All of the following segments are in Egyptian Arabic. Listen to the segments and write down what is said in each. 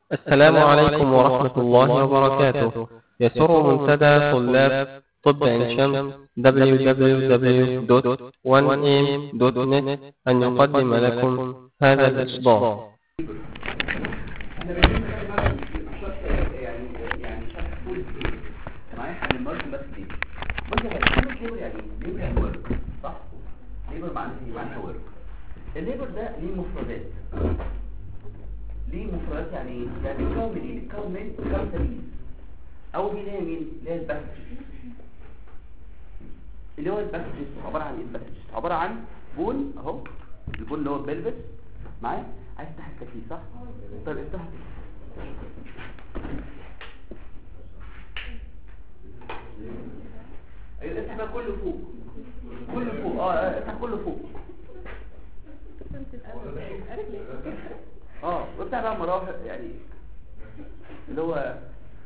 السلام عليكم ورحمة الله وبركاته يسر منتدى طلاب طب عين شمس www.1am.net أن يقدم لكم هذا الإصدار احنا بنتكلم مثلا شرح يعني يعني شرح فول سكيل معايا عن المارك بس دي بص يا فول سكيل يعني ليبر يعني ورك صح ليبر معناه ايه معناها ورك الليبر ده ليه مفردات ليه مفردات يعني ايه يعني بيتكون من ايه بيتكون من خمسه مين اول مين هي مين اللي هي الباسج اللي هو الباسج عباره عن ايه الباسج عباره عن بون اهو البون اللي هو البلبس معايا عايز تفتح التكييف صح طيب افتح ايوه افتح بقى كله فوق كله فوق اه آه، افتح كله فوق اه وافتح بقى مراوح يعني اللي هو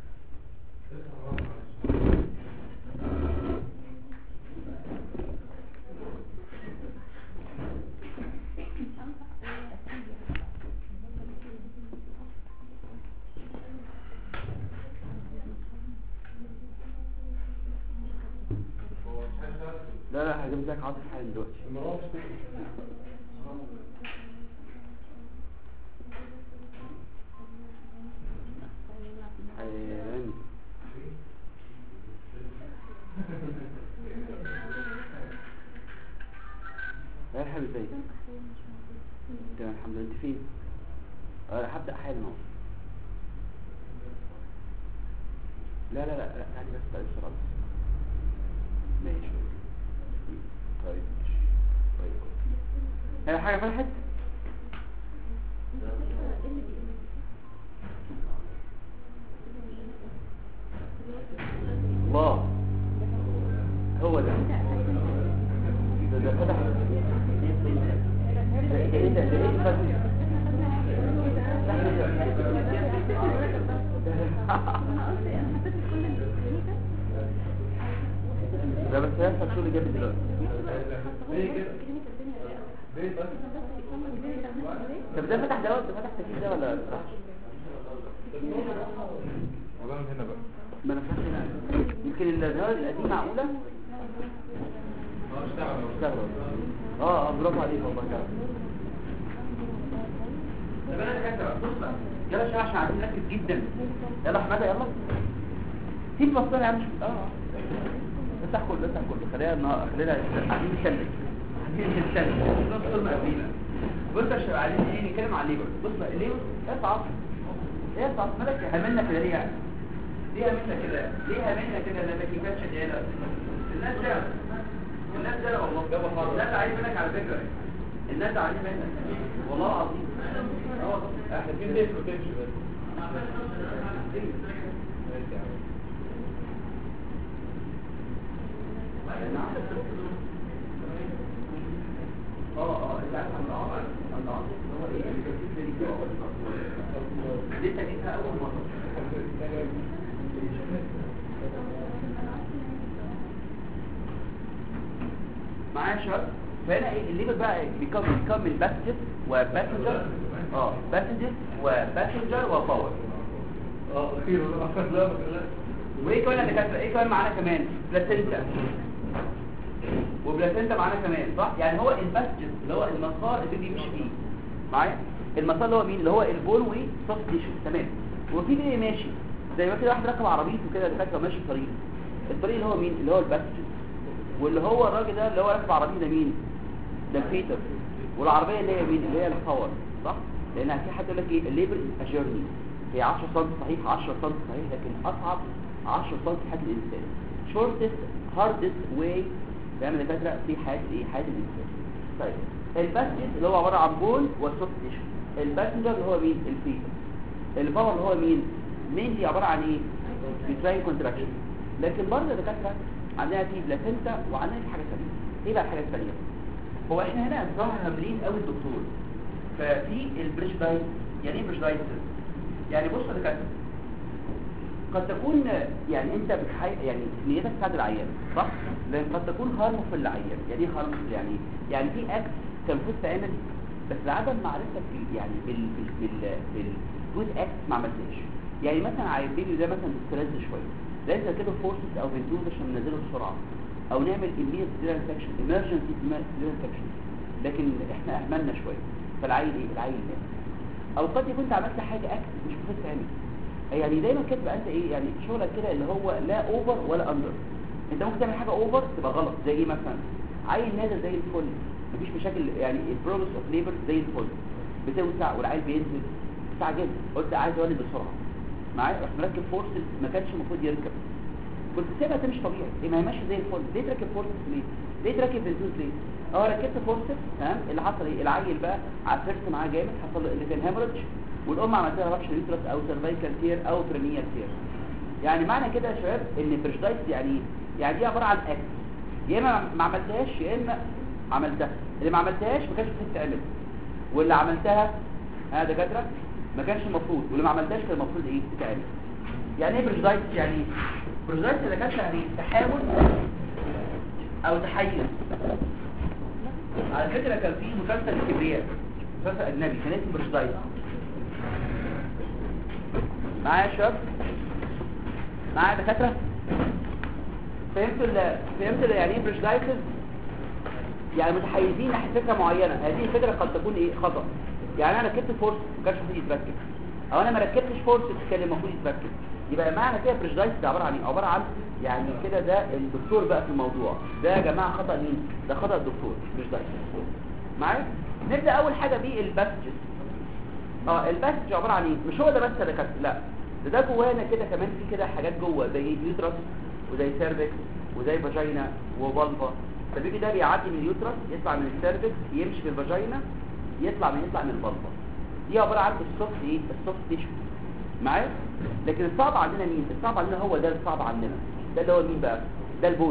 لا لا هجيب لك عاطف حالا دلوقتي حيوان يا حبيبي ازيك تمام الحمد لله انت فين اه هبدا حالا اهو لا لا لا لا هاتي بس تعالي بسرعه بس. ماشي طيب طيب هي حاجه فتحت الله هو ده ده ده فتح ده ايه ده ده ايه فتح ده بس هيحصل شغل جامد دلوقتي طب ده فتح ده ولا فتح تكييف ده ولا ما فتحش؟ والله من هنا بقى ما انا فتحت هنا يمكن النهار القديم معقوله اه اشتغل اشتغل اه اه برافو عليك والله كده طب انا كده بص بقى يلا عشان عشان عايزين نركز جدا يلا حماده يلا سيب بصنا يا عم شوف اه افتح كله افتح كله خلينا النهار خلينا قاعدين نتكلم قاعدين نتكلم نص كلمه قبيله بص يا شباب عايزين ايه نتكلم عن الليبر بص بقى الليبر اصعب ايه اصعب مالك همنا كده ليه يعني ليه همنا كده ليه همنا كده لما كيفاش شغاله الناس ده الناس ده والله جابوا حر الناس عايز منك على فكره الناس عايز منك والله العظيم اه والله. احنا في زي بروتكشن بس ماشي يا عم اه اه انت عارف عن العقل عن العقل اللي هو ايه التركيز اللي دي لسه جيتها اول مره معايا يا شباب فهنا ايه الليبر بقى بيكمل بيكمل باسنجر وباسنجر اه باسنجر وباسنجر وباور اه اخيرا لا لا وايه كمان يا دكاتره ايه كمان معانا كمان بلاسنتا وبلاسنتا معانا كمان صح يعني هو الباسجز اللي هو المسار اللي بيمشي فيه معايا المسار اللي هو مين اللي هو البول وسوفت تيشو تمام وفي بيه ماشي زي ما كده واحد راكب عربيته كده دكاتره ماشي في طريق الطريق اللي هو مين اللي هو الباسجز واللي هو الراجل ده اللي هو راكب عربيه ده مين ده الفيتر والعربيه اللي هي مين اللي هي الباور صح لان في حد يقول لك ايه الليبر اجيرني هي 10 سم صحيح 10 سم صحيح لكن اصعب 10 سم في حياه الانسان shortest hardest way بيعمل دكاتره في حياه ايه حياه الانسان طيب الباسنجر اللي هو عباره عن بون والسوفت تيشو الباسنجر اللي هو مين الفيتر الباور اللي هو مين مين دي عباره عن ايه بتراين كونتراكشن لكن برضه دكاتره عندنا في بلاسنتا وعندنا في حاجه ثانيه ايه بقى الحاجه الثانيه هو احنا هنا بصراحه هاملين قوي الدكتور ففي البريش دايت يعني ايه بريش دايت يعني بص يا دكاتره قد تكون يعني انت بتحي... يعني نيتك تساعد العيان صح لان قد تكون هارمفul للعيان يعني ايه هارمفul يعني يعني في اكس كان المفروض تعمل بس لعدم معرفتك بال- يعني بال بال بال, بال... جود اكت ما عملتهاش يعني مثلا على البيبي ده مثلا ستريس شويه لازم كده فورسز او فنتوز عشان ننزله بسرعه او نعمل immediate serial infection emergency serial infection لكن احنا اهملنا شويه فالعيل ايه العيل مات او قد يكون انت عملت حاجه اكت مش المفروض تعمل يعني دايما كده تبقى انت ايه يعني شغلك كده اللي هو لا اوفر ولا اندر انت ممكن تعمل حاجه اوفر تبقى غلط زي ايه مثلا عيل نازل زي الفل مفيش مشاكل يعني البروجرس اوف ليبر زي الفل بتوسع والعيل بينزل استعجلت قلت عايز اولد بسرعه معايا رحت مركب فورس ما كانش المفروض يركب كنت سيبها تمشي طبيعي ايه ما هي ماشيه زي الفل ليه تركب فورس ليه ليه تركب بنزوز ليه اه ركبت فورس تمام اللي حصل ايه العيل بقى عفرت معاه جامد حصل له اللي كان هيموريدج والام عملت لها رابشر يوترس او سيرفايكال تير او برينيال تير يعني معنى كده يا شباب ان بريشدايت يعني ايه يعني دي عباره عن اكت يا اما ما عملتهاش يا اما عملتها اللي ما عملتهاش ما كانش المفروض تعمل واللي عملتها ها دكاتره ما كانش المفروض واللي ما عملتهاش كان المفروض ايه تتعمل يعني ايه بريشدايت يعني ايه بريشدايت يا دكاتره يعني تحاول او تحيز على فكره كان في مسلسل الكبرياء مسلسل اجنبي كان اسمه بريشدايت معايا يا شباب معايا دكاتره فهمتوا ال فهمتوا ال- يعني ايه بريشدايتس يعني متحيزين ناحيه فكره معينه هذه الفكره قد تكون ايه خطا يعني انا ركبت فورس ما كانش المفروض يتركب او انا ما ركبتش فورس كان المفروض يتركب يبقى معنى كده بريشدايتس ده عباره عن ايه عباره عن يعني كده ده الدكتور بقى في الموضوع ده يا جماعه خطا مين ده خطا الدكتور بريشدايتس معايا نبدا اول حاجه بالباسجز اه الباسج عباره عن ايه مش هو ده بس اللي كانت لا ده ده جوانا كده كمان في كده حاجات جوه زي اليوترس وزي سيرفكس وزي فاجينا وفالفا فبيجي ده بيعدي من اليوترس يطلع من السيرفكس يمشي في الفاجينا يطلع من يطلع من الفالفا دي عباره عن السوفت ايه السوفت تيشو معايا لكن الصعب عندنا مين الصعب عندنا هو ده الصعب عندنا ده اللي هو مين بقى ده البول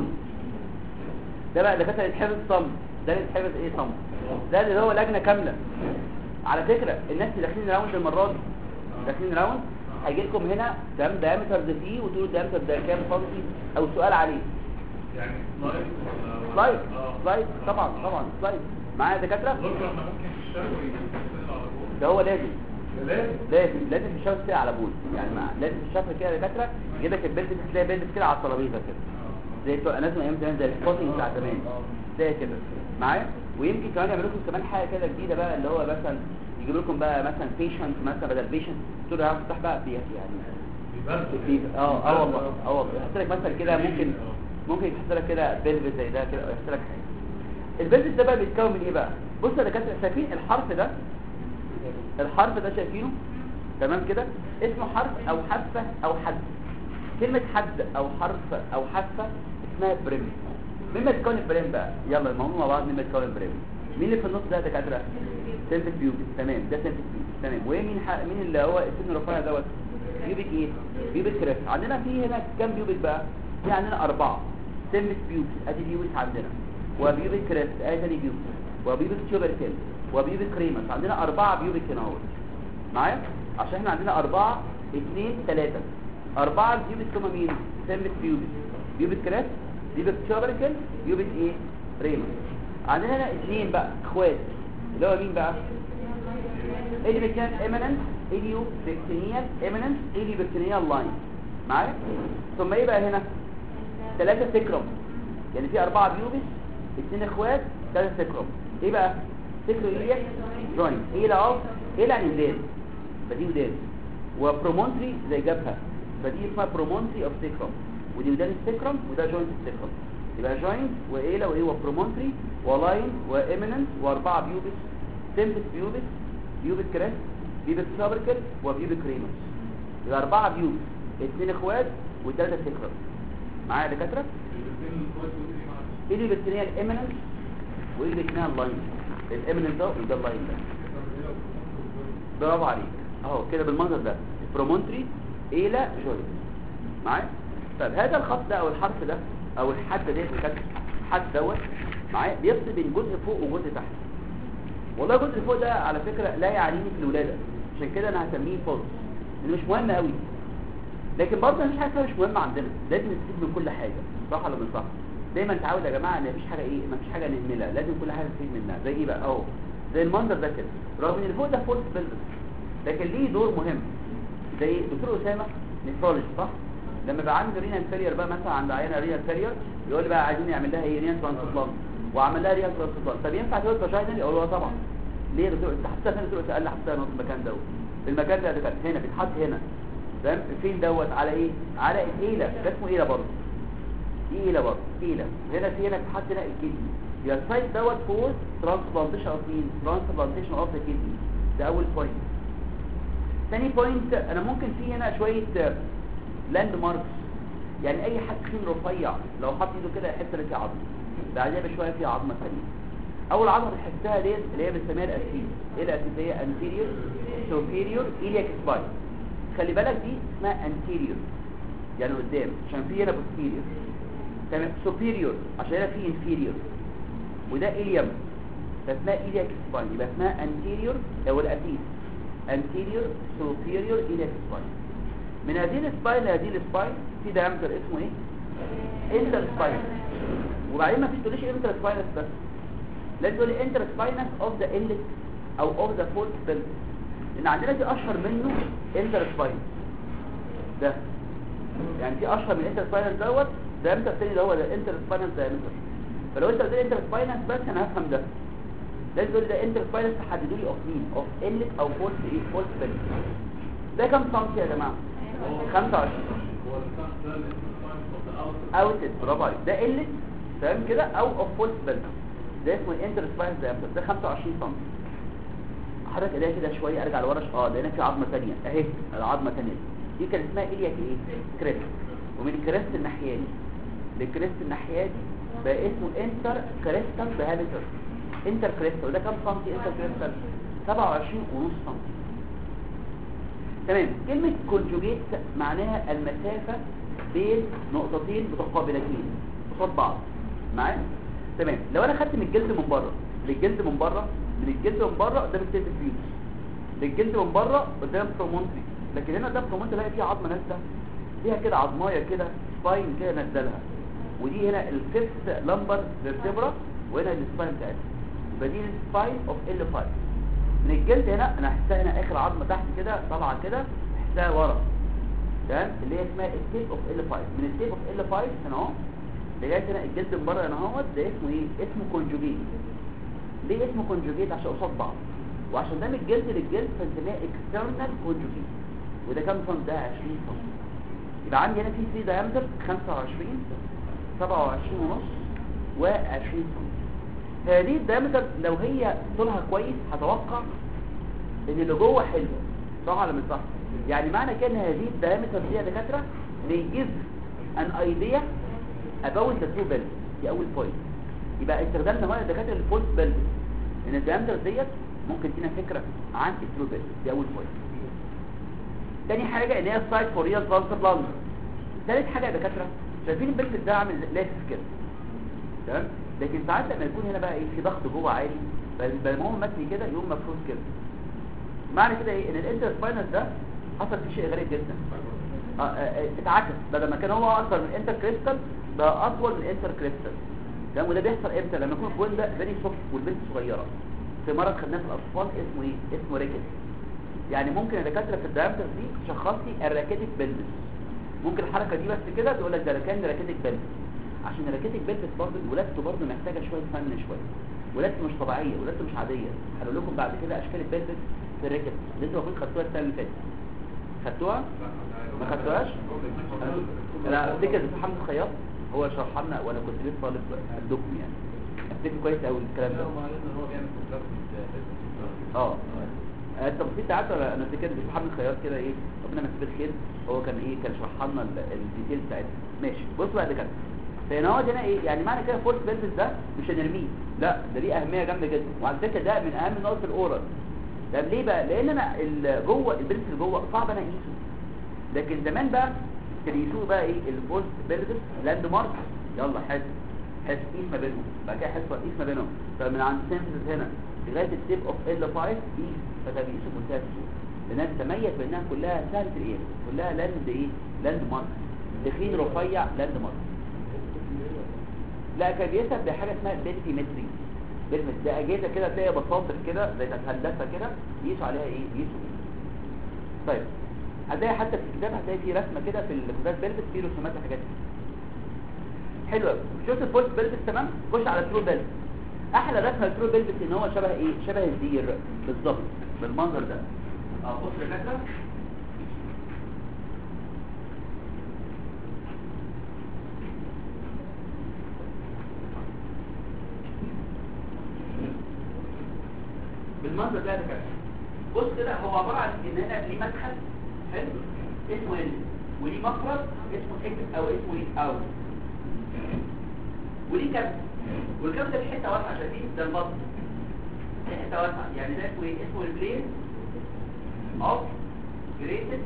ده بقى ده كده يتحفظ صم ده اللي يتحفظ ايه صم ده اللي هو لجنه كامله على فكرة الناس اللي داخلين راوند المرة دي داخلين راوند هيجي لكم هنا تمام دايمتر ده فيه وتقولوا الدايمتر ده كام سنتي او سؤال عليه يعني سلايد ولا سلايد اه سلايد طبعا طبعا سلايد معايا يا دكاتره دكتور احنا ممكن الشهوي يتصل على طول ده هو لازم لازم لازم لازم الشفه كده على بول يعني مع لازم الشفه كده يا دكاتره يجيب لك البنت تلاقي بنت كده على الترابيزه كده زي بتوع لازم ايام زمان زي السبوتنج بتاع زمان زي كده معايا ويمكن كمان يعملوا لكم كمان حاجه كده جديده بقى اللي هو مثلا يجيب لكم بقى مثلا بيشنت مثلا بدل بيشنت تقول له افتح بقى بي- يعني بيبرد في اه اه والله اه والله يحط لك مثلا كده ممكن ممكن يحط لك كده بلفت زي ده كده او يحط لك البلفت ده بقى بيتكون من ايه بقى بص يا دكاتره شايفين الحرف ده الحرف ده شايفينه تمام كده اسمه حرف او حرفه او حد كلمه حد او حرف او حرفه اسمها بريم مين ما تكون البريم بقى يلا المهم مع بعض مين ما تكون البريم مين اللي في النص ده يا دكاتره سيلف بيوبي تمام ده سيلف بيوبي تمام ومين ح... مين اللي هو السن الرفيع دوت بيوبيك ايه بيوبيك كريس عندنا في هنا كام بيوبيك بقى في عندنا اربعه سيلف بيوبي ادي بيوبيك عندنا وبيوبيك كريس ادي تاني بيوبيك وبيوبيك تيوبركل وبيوبيك كريمس عندنا اربعه بيوبيك هنا اهو معايا عشان احنا عندنا اربعه اثنين ثلاثه اربعه بيوبيك هم مين سيلف بيوبيك بيوبيك كريس بيوبيك تيوبركل بيوبيك ايه ريمس عندنا هنا اثنين بقى اخوات اللي هو مين بقى اللي بيكون ايمننت اليو بكتينيال ايمننت اليو بكتينيال لاين معايا ثم ايه بقى هنا ثلاثة سكرم يعني في أربعة بيوبس اثنين اخوات ثلاثة سكرم ايه بقى سكرو ايه جوينت ايه لا اه ايه لا ودان فدي ودان وبرومونتري زي جبهة فدي اسمها برومونتري اوف سكرم ودي ودان السكرم وده جوينت السكرم يبقى جوينت وايه لا وايه وبرومونتري ولاين وايمننت واربعة بيوبس سيمبس بيوبس بيوبس كريس بيوبس سابركل وبيوبس كريمس يبقى أربعة بيوبس اثنين اخوات وثلاثة سكرم معايا يا دكاترة الاثنين الكويس ودي معاك ايه اللي بتنيها الاميننس وايه اللي بتنيها اللاين الاميننس ده وده اللاين ده برافو عليك اهو كده بالمنظر ده البرومونتري ايلا جوينت معايا طب هذا الخط ده او الحرف ده او الحد ده اللي كان الحد دوت معايا بيفصل بين جزء فوق وجزء تحت والله الجزء اللي فوق ده على فكره لا يعنيني في الولاده عشان كده انا هسميه فولس لانه مش مهم قوي لكن برضه مفيش حاجه اسمها مش مهمه عندنا لازم نستفيد من كل حاجه صح ولا مش صح دايما تعود يا جماعه ان مفيش حاجه ايه مفيش حاجه نهملها لازم كل حاجه نستفيد منها زي ايه بقى اهو زي المنظر ده كده رغم ان اللي فوق ده فولس بيلبس لكن ليه دور مهم زي دكتور اسامه نفرولوجي صح لما بقى عنده رينال فيلير بقى مثلا عند عيانه رينال فيلير يقول لي بقى عايزين نعمل لها ايه رينال ترانسبلانت وعمل لها رينال ترانسبلانت طب ينفع تقول فاجينال يقول له طبعا ليه يا دكتور انت حطيتها فين دكتور قال لي حطيتها في المكان دوت المكان ده ده كان هنا بيتحط هنا تمام فين دوت على ايه على الايله ده اسمه ايله برضه دي ايله برضه ايله هنا في هنا بيتحط هنا الكدني يبقى السايت دوت فور ترانسبلانتيشن اوف مين ترانسبلانتيشن اوف ذا كدني ده اول بوينت ثاني بوينت انا ممكن في هنا شويه لاند ماركس يعني اي حد تخين رفيع لو حط ايده كده يحس ان في عظمه بعدها بشويه في عظمه ثانيه اول عظمه بتحسها ديت اللي هي بنسميها الاسيس ايه الاسيسيه anterior superior iliac spine خلي بالك دي اسمها anterior يعني قدام عشان في هنا posterior تمام superior عشان هنا في inferior وده ilium فاسمها iliac spine يبقى اسمها anterior او الاسيس anterior superior iliac spine من هذه السباين لهذه السباين في diameter اسمه ايه انتر سباين وبعدين ما فيش تقوليش انتر سباينس بس لازم تقولي انتر سباينس اوف ذا انلت او اوف ذا فولت بيلد لان عندنا في اشهر منه انتر سباينس ده يعني في اشهر من انتر سباينس دوت diameter الثاني اللي هو ده انتر سباينس diameter فلو انت قلت لي انتر سباينس بس انا هفهم ده لازم تقولي ده انتر سباينس تحددوا لي اوف مين اوف انلت او فولت ايه فولت بيلد ده كام سنتي يا جماعه 25 هو الكام ده اللي اسمه ساين اوف ذا اوت اوتد برافو عليك ده قله تمام كده او اوف فولس بيلد ده اسمه الانتر سباينس دايمتر ده 25 سم حضرتك ايديها كده شويه ارجع لورا ش- اه لقينا في عظمه ثانيه اهي العظمه الثانيه دي كان اسمها الياك ايه كريست ومن كريست الناحيه دي لكريست الناحيه دي بقى اسمه انتر كريستال دايمتر انتر كريستال وده كام سم انتر كريستال 27 ونص سم تمام كلمة كونجوجيت معناها المسافة بين نقطتين متقابلتين قصاد بعض معايا تمام لو انا خدت من الجلد من بره للجلد من بره من الجلد من بره قدام التيب فيوز للجلد من بره قدام برومونتري لكن هنا قدام برومونتري الاقي فيه عظمه نازله فيها كده عظمايه كده سباين كده نزلها ودي هنا الفيفث لمبر فيرتبرا وهنا السباين بتاعتها يبقى دي السباين اوف ال 5 من الجلد هنا انا هحسها هنا اخر عظمه تحت كده طالعه كده احسها ورا تمام اللي هي اسمها التيب اوف ال 5 من التيب اوف ال 5 هنا اهو لغايه هنا الجلد من بره هنا اهوت ده اسمه ايه اسمه كونجوجيت ليه اسمه كونجوجيت عشان قصاد بعض وعشان ده من الجلد للجلد فنسميها اكسترنال كونجوجيت وده كام سم ده 20 سم يبقى عندي هنا في 3 دايمتر 25 27 ونص و20 سم هذه الدايمتر لو هي طولها كويس هتوقع ان اللي جوه حلو صح ولا مش صح يعني معنى كده ان هذه الدايمتر دي يا دكاتره بيجيب ان ايديا about the true belt دي اول بوينت يبقى استخدامنا هنا دكاتره الفولس بيلد ان الدايمتر ديت ممكن تدينا فكره عن الترو بيلد دي اول بوينت تاني حاجه اللي هي السايت فور ريال ترانسبلانت ثالث حاجه يا دكاتره شايفين البلت ده عامل زي- لافف كده تمام لكن ساعات لما يكون هنا بقى ايه في ضغط جوه عالي بل- بل ما هو متني كده يقوم مفروض كده معنى كده ايه ان الانتر سباينس ده حصل فيه شيء غريب جدا آه، آه، آه، اتعكس بدل ما كان هو اكتر من انتر كريستال بقى اطول من انتر كريستال تمام وده بيحصل امتى لما يكون الجوين ده فيري سوفت والبنت صغيره في مرض خدناه في الاطفال اسمه ايه اسمه ريكت يعني ممكن الدكاتره في الدايمتر دي تشخص لي الراكيتك بلبس ممكن الحركه دي بس كده تقول لك ده كان راكيتك بلبس عشان الراكيتك بلبس برضه ولادته برضه محتاجه شويه فن شويه ولادته مش طبيعيه ولادته مش عاديه هقول لكم بعد كده اشكال البلبس في الريكت اللي انتوا المفروض خدتوها السنه اللي فاتت خدتوها ما خدتوهاش انا افتكر دكتور حمد الخياط هو شرح لنا وانا كنت لسه طالب عندكم يعني افتكر كويس قوي الكلام ده اه انت بسيط عارف ولا انا افتكر دكتور حمد الخياط كده ايه ربنا يمسيه بالخير هو كان ايه كان شرح لنا ال- الديتيلز بتاعتها ماشي بص بقى ده كده فهنا هو هنا ايه يعني معنى كده فورس بيلبس ده مش هنرميه لا ده ليه اهميه جامده جدا وعلى فكره ده من اهم نقط الاورال طب ليه بقى لان انا ال- جوه البلس اللي جوه صعب انا اقيسه لكن زمان بقى كان يسوق بقى ايه الفورس بيلبس لاند مارك يلا حس حس قيس ما بينهم بعد كده حس قيس ما بينهم فمن عند سنترز هنا لغايه التيب اوف ال 5 قيس فده بيقيسوا بمنتهى السهوله لانها تتميز بانها كلها سهله القياس كلها لاند ايه لاند مارك تخين رفيع لاند مارك لا كان بيسب بحاجه اسمها بنتيمتري بنت ده اجهزه كده تلاقي بساطر كده زي بتاعت هندسه كده يقيسوا عليها ايه يقيسوا ايه طيب هتلاقي حتى في الكتاب هتلاقي في رسمه كده في الكتاب بيلبس فيه رسومات وحاجات كده حلو قوي شفت الفولت بيلبس تمام خش على الترو بيلبس احلى رسمه الترو بيلبس ان هو شبه ايه شبه الدير بالظبط بالمنظر ده اه بص يا فاكره بالمنظر ده كده بص كده هو عباره عن ان هنا ليه مدخل حلو اسمه ال وليه مخرج اسمه اكس او اسمه ايه اوت وليه كبد والكبد ده في حته واسعه شايفين ده البطن في حته واسعه يعني ده اسمه ايه اسمه البلين اوف جريتد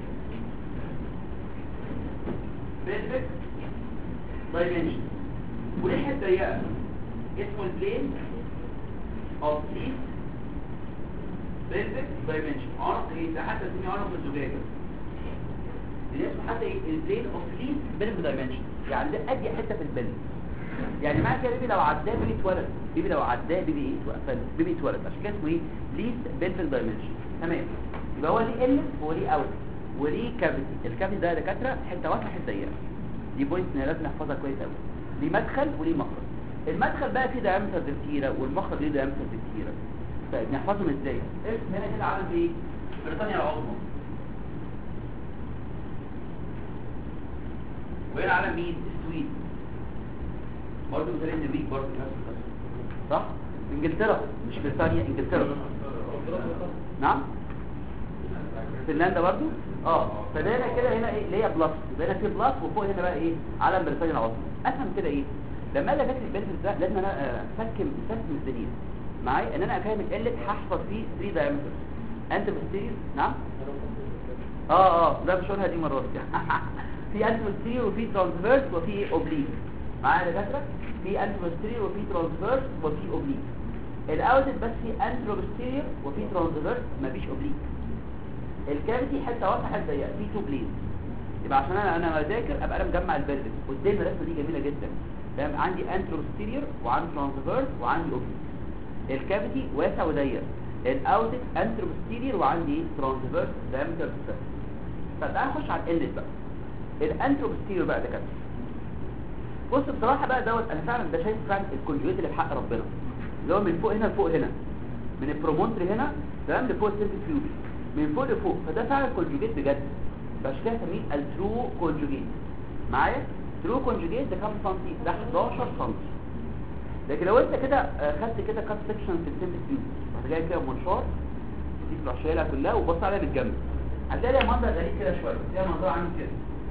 بيلفيك دايمنشن وليه حته ضيقه اسمه البلين اوف ليف بيلفيك دايمنشن عنق ايه ده حتى اسمه عنق الزجاجه اللي اسمه حتى ايه البلين اوف ليف بيلفيك دايمنشن يعني ده ادي حته في البلد يعني معنى كده بيبي لو عداه بيبي اتولد بيبي لو عداه بيبي ايه اتولد بيبي اتولد عشان كده اسمه ايه ليد بيلفيك دايمنشن تمام يبقى هو ليه ال وليه اوت وليه كافيتي الكافيتي ده دكاتره حته واسعه حته ضيقه دي بوينت لازم نحفظها كويس قوي ليه مدخل وليه مخرج المدخل بقى فيه دايمتر كتيره والمخرج ليه دايمتر كتيره طيب نحفظهم ازاي اسم هنا كده عامل ايه بريطانيا العظمى وهنا علم مين السويد برضه مثال النرويج برضه نفس القصه صح انجلترا مش بريطانيا انجلترا نعم فنلندا برضه اه فده هنا كده هنا ايه اللي هي بلس يبقى هنا في بلس وفوق هنا بقى ايه علم بريطانيا العظمى افهم كده ايه لما اجي اذاكر البيزنس ده لازم انا آه، اسكم اسكم الدليل معايا ان انا افهم القلت هحفظ فيه 3 دايمترز انت بستيريو نعم اه اه لا مش هقولها دي مرات في انت بستيريو وفي ترانسفيرس وفي اوبليك معايا يا دكاتره في انت بستيريو وفي ترانسفيرس وفي اوبليك الاوتد بس في انترو بستيريو وفي ترانسفيرس مفيش اوبليك الكافيتي حته واسعه حته ضيقه في تو بليز يبقى عشان انا انا بذاكر ابقى انا مجمع البيرفكت قدامي الرسمه دي جميله جدا فاهم عندي انترو بستيريو وعندي ترانسفيرس وعندي اوبليك الكافيتي واسع وضيق الاوتد انترو بستيريور وعندي ترانسفيرس دايمتر طب تعال نخش على الالت بقى الانترو بستيريور بقى ده كده بص بصراحه بقى دوت انا فعلا ده شايف فعلا الكونجويت اللي في حق ربنا اللي هو من فوق هنا لفوق هنا من البرومونتري هنا تمام لفوق السيرفيس فيوز من فوق لفوق فده فعلا كونجوجيت بجد فعشان كده اسميه الترو كونجوجيت معايا ترو كونجوجيت ده كام سنتي ده 11 سنتي لكن لو انت كده آه، خدت كده كات سكشن في السيرفيس فيوز رحت جاي كده منشار دي تروح شايلها كلها وبص عليها بالجنب هتلاقي ليها منظر غريب كده شويه ليها منظر عامل كده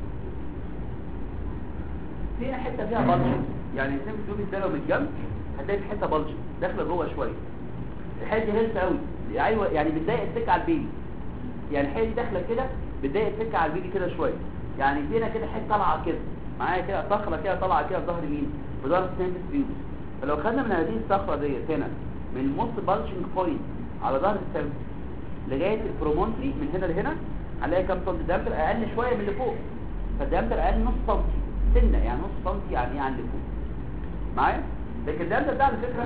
في هنا حته فيها بلج يعني السيرفيس فيوز ده لو من الجنب هتلاقي في حته بلج داخله جوه شويه الحته دي هلسه قوي ايوه يعني بتضايق السكه على البيبي يعني الحته دي داخله كده بتضايق السكه على البيبي كده شويه يعني في هنا كده حته طالعه كده معايا كده صخره كده طالعه كده في ظهر مين في ظهر السيرفيس فيوز فلو خدنا من هذه الصخره ديت هنا من الموست بالشنج بوينت على ظهر السيرفيس لغايه البرومونتري من هنا لهنا هنلاقي كام سنتي دامتر اقل شويه من اللي فوق فالدامتر اقل نص سنتي سنه يعني نص سنتي يعني ايه عن اللي فوق معايا لكن الدامتر ده على فكره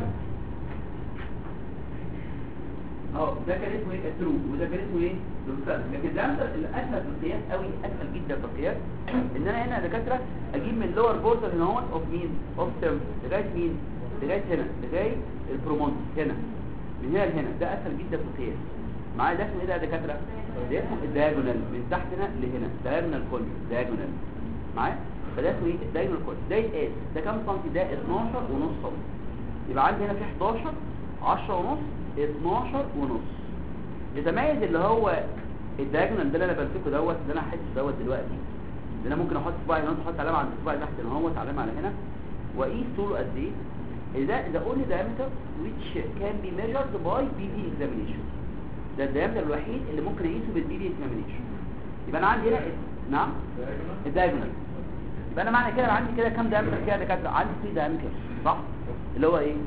اه ده كان اسمه ايه الترو وده كان اسمه ايه المستقبل لكن الدامتر الاسهل في القياس قوي اسهل جدا في القياس ان انا هنا يا دكاتره اجيب من اللور بوردر هنا هون اوف مين اوف تيرم لغايه مين لغايه هنا لغايه البرومونت هنا من هنا لهنا ده اسهل جدا في القياس معايا ده اسمه ايه ده يا دكاتره ده اسمه الدايجونال من تحت هنا لهنا دايجونال كل دايجونال معايا فده اسمه ايه الدايجونال كل ده يتقاس ده كام سنتي ده 12 ونص سنتي يبقى عندي هنا في 11 10 ونص 12 ونص يتميز اللي هو الدايجونال ده اللي انا بمسكه دوت اللي انا هحسه دوت دلوقتي اللي انا ممكن احط صباعي هنا احط علامه عند صباعي تحت هنا اهوت علامه على هنا واقيس طوله قد ايه ده the only diameter which can be measured by BB examination ده الدايمتر الوحيد اللي ممكن اقيسه بالبي بي examination يبقى انا عندي هنا نعم الدايجونال يبقى انا معنى كده أنا عندي كده كام دايمتر كده يا دكاتره عندي 3 دايمتر صح اللي هو ايه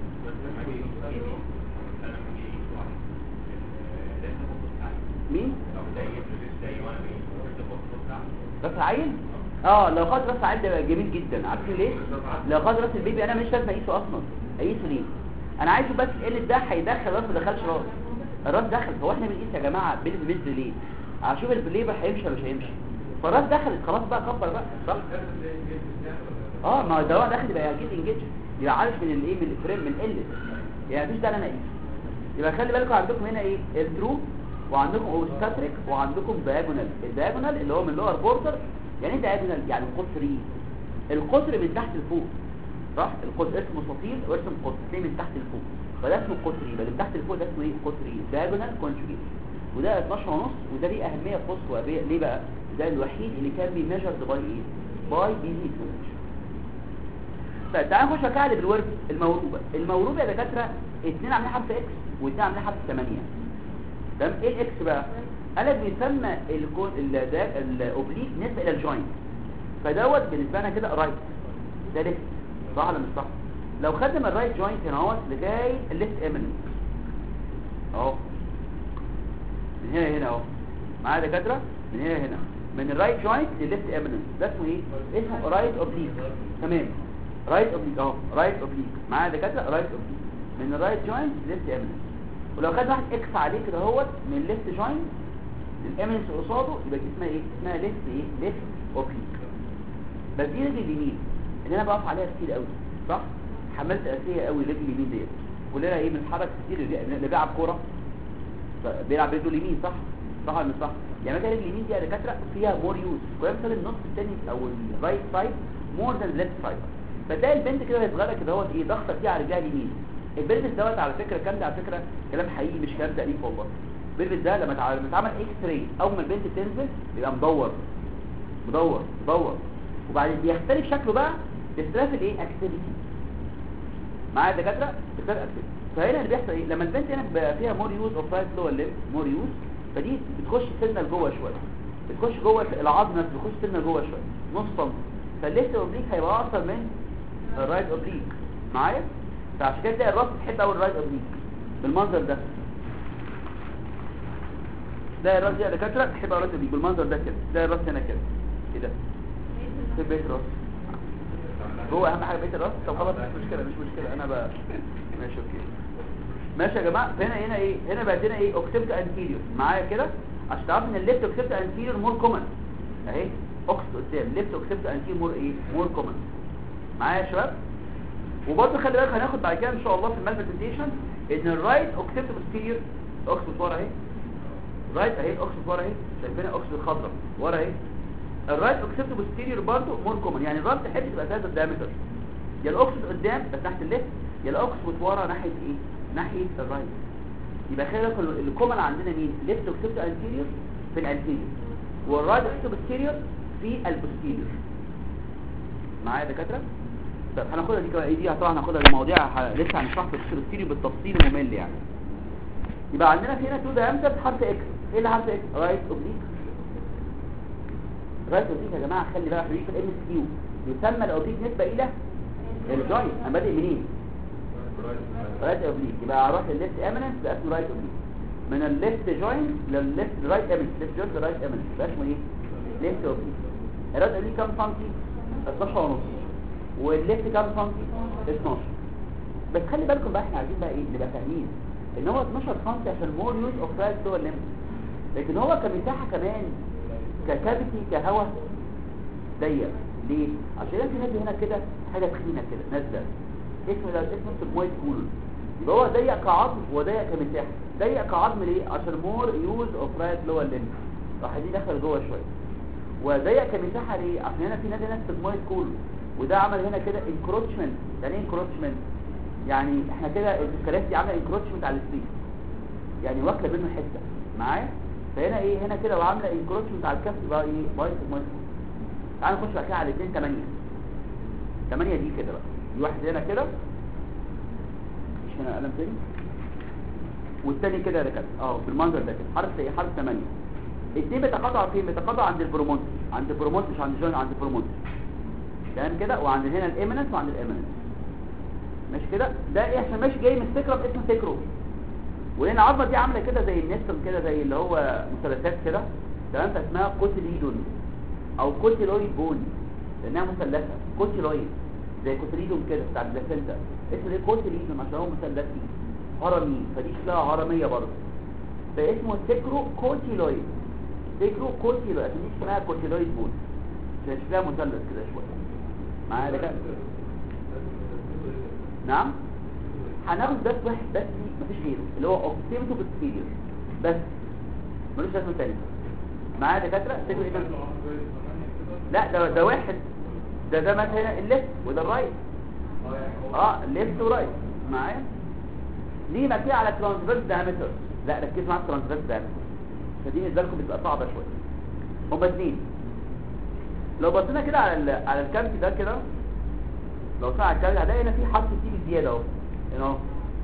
مين راس العيل اه لو خد راس العيل ده يبقى جميل جدا عارفين ليه لو خد راس البيبي انا مش لازم اقيسه اصلا اقيسه ليه انا عايزه بس ال ده هيدخل راس ما دخلش راس الراس دخل هو احنا بنقيس يا جماعه بين المزر ليه اشوف البليبر هيمشي ولا مش هيمشي فالراس دخلت خلاص بقى كبر بقى صح اه ما ده هو داخل يبقى اكيد انجيج يبقى عارف من الايه من الفريم من ال يعني مفيش ده انا اقيس يبقى خلي بالكم عندكم هنا ايه الترو وعندكم اوستاتريك وعندكم دايجونال الدايجونال اللي هو من لور بوردر يعني ايه دايجونال يعني قطري القطر من تحت لفوق صح القطر اسمه مستطيل واسم قطري من تحت لفوق فده اسمه قطري يبقى من تحت لفوق ده اسمه ايه قطري دايجونال كونجوجيت وده 12 ونص وده ليه اهميه قصوى ليه بقى ده الوحيد اللي كان بيميجر باي ايه باي دي دي طيب تعالى نخش على اللي بالورد الموروبه الموروبه يا دكاتره اثنين عاملين حرف اكس واثنين عاملين حرف 8 تمام ايه الاكس بقى انا بيسمى الكون ده الاوبليك نسبه الى الجوينت فدوت بالنسبه لنا كده رايت ده ليفت صح ولا مش صح لو خدنا الرايت جوينت هنا اهوت لغايه الليفت ايمنت اهو من هنا هنا اهو معايا دكاتره من هنا هنا من الرايت جوينت للليفت ايمنت ده اسمه ايه اسمه رايت اوبليك تمام رايت اوبليك اهو رايت اوبليك معايا دكاتره رايت اوبليك من الرايت جوينت للليفت ايمنت ولو خد واحد اكس عليه كده اهوت من الليفت جوينت للامنس قصاده يبقى دي اسمها ايه اسمها ليفت ايه ليفت اوبليك بس دي رجل اليمين اللي انا بقف عليها كتير قوي صح حملت اساسيه قوي رجل اليمين ديت كلنا ايه بنتحرك كتير اللي بيلعب كوره بيلعب رجله اليمين صح صح ولا مش صح يعني مثلا رجل اليمين دي يا دكاتره فيها مور يوز ويمثل النص الثاني او الرايت سايد مور ذان ليفت سايد فتلاقي البنت كده وهي صغيره كده اهوت ايه ضغطه فيها على رجلها اليمين البيلفس دوت على فكره الكلام ده على فكره كلام حقيقي مش كلام تاليف والله البيلفس ده لما تع- لما اتعمل اكس راي اول ما البنت تنزل بيبقى مدور مدور مدور وبعدين بيختلف شكله بقى باختلاف الايه اكتيفيتي معايا يا دكاتره باختلاف اكتيفيتي فهنا اللي بيحصل ايه لما البنت هنا بقى فيها مور يوز اوف رايت لور ليب مور يوز فدي بتخش سنه لجوه شويه بتخش جوه العظم نفسه بتخش سنه لجوه شويه نص سم فالليفت اوبليك هيبقى اقصر من الرايت اوبليك معايا فعشان كده تلاقي الراس بتحب قوي الرايت اوبليك بالمنظر ده تلاقي الراس دي يا دكاتره تحب قوي الرايت اوبليك بالمنظر ده كده تلاقي الراس هنا كده كده في بيت راس هو اهم حاجه بيت الراس طب خلاص مش مشكله مش مشكله انا بقى ماشي اوكي ماشي يا جماعه فهنا هنا ايه هنا بقى هنا ايه اوكسيبت انتيريور معايا كده عشان تعرف ان الليفت اوكسيبت انتيريور مور كومن اهي اوكس قدام ليفت اوكسيبت انتيريور مور ايه مور كومن معايا يا شباب وبرضه خلي بالك هناخد بعد كده ان شاء الله في المال برزنتيشن ان الرايت اوكسيبت بوستيريور اوكس ورا اهي رايت اهي اوكس ورا اهي شايفينها اوكس الخضراء ورا اهي الرايت اوكسيبت بوستيريور برضه مور كومن يعني الراس تحب تبقى ثلاثه دايمتر يا الاوكسيد قدام بس تحت الليفت يا الاوكسيد ورا ناحيه ايه ناحيه الرايت يبقى خلي بالك الكومن عندنا مين ليفت اوكسيبت انتيريور في الانتيريور والرايت اوكسيبت بوستيريور في البوستيريور معايا يا دكاتره طب هناخدها دي كمان ايه دي طبعا هناخدها المواضيع ه- لسه هنشرح في البوستيريور بالتفصيل الممل يعني يبقى عندنا في هنا تو دايمتر حرف اكس ايه اللي حرف اكس رايت اوبليك رايت اوبليك يا جماعه خلي بالك في الام اس كيو يسمى الاوبليك نسبه الى الجوينت انا بادئ منين رايت اوبليك يبقى اروح للليفت اميننس ده اسمه رايت اوبليك من الليفت جوينت للليفت رايت اميننس ليفت جوينت لرايت اميننس ده اسمه ايه ليفت اوبليك الرايت اوبليك كام سنتي 12 ونص والليفت كام سنتي 12 بس خلي بالكم بقى احنا عايزين بقى ايه نبقى فاهمين ان هو 12 سنتي عشان مور يوز اوف رايت لور ليمب لكن هو كمساحه كمان ككافيتي كهواء ضيق ليه عشان انت نازل هنا كده حاجه تخينه كده نازله اسمه ده اسمه سمويد كول يبقى هو ضيق كعظم وضيق كمساحه ضيق كعظم ليه عشان مور يوز اوف رايت لور ليمب راح دي دخل جوه شويه وضيق كمساحه ليه عشان هنا في نازل هنا سمويد كول وده عمل هنا كده انكروتشمنت يعني ايه انكروتشمنت يعني احنا كده الكراسي دي عامله انكروتشمنت على السبيس يعني واكله منه حته معايا فهنا ايه هنا كده وعامله انكروتشمنت على الكف يبقى ايه بايت مايت تعال نخش بقى كده على الاثنين 8 8 دي كده بقى دي واحد هنا كده مش هنا قلم تاني والتاني كده ده كده اه بالمنظر ده كده حرف ايه حرف 8 الاثنين بيتقاطعوا فين بيتقاطعوا عند البرومونت عند البرومونت مش عند الجوين عند البرومونت تمام كده وعند هنا الاميننس وعند الاميننس ماشي كده ده ايه عشان ماشي جاي من سكرة اسمه سكرو وهنا العظمه دي عامله كده زي النستم كده زي اللي هو مثلثات كده تمام فاسمها كوتيليدون او كوتيلويد بون لانها مثلثه كوتيلويد زي كوتيليدون كده بتاع البلاسنتا اسمه ايه كوتيليدون عشان هو مثلثي هرمي فدي شكلها هرميه برضه فاسمه سكرو كوتيلويد سيكرو كورتيلويد عشان دي اسمها كورتيلويد بون عشان شكلها مثلث كده شويه معايا ده نعم هناخد بس واحد بس مفيش غيره اللي هو اوكسيمتو بكتيريا بس ملوش لازمه تاني معايا دكاتره سيكرو ايه ده؟ لا ده ده واحد ده ده مثلا هنا الليفت وده الرايت اه ليفت ورايت معايا ليه مكتوب على ترانسفيرس دايمتر لا ركزوا معايا ترانسفيرس دايمتر فدي بالنسبه لكم بتبقى صعبه شويه هما اثنين لو بصينا كده على ال... على الكارت ده كده لو بصينا على الكارت هنلاقي هنا في حرف سي زياده اهو هنا اهو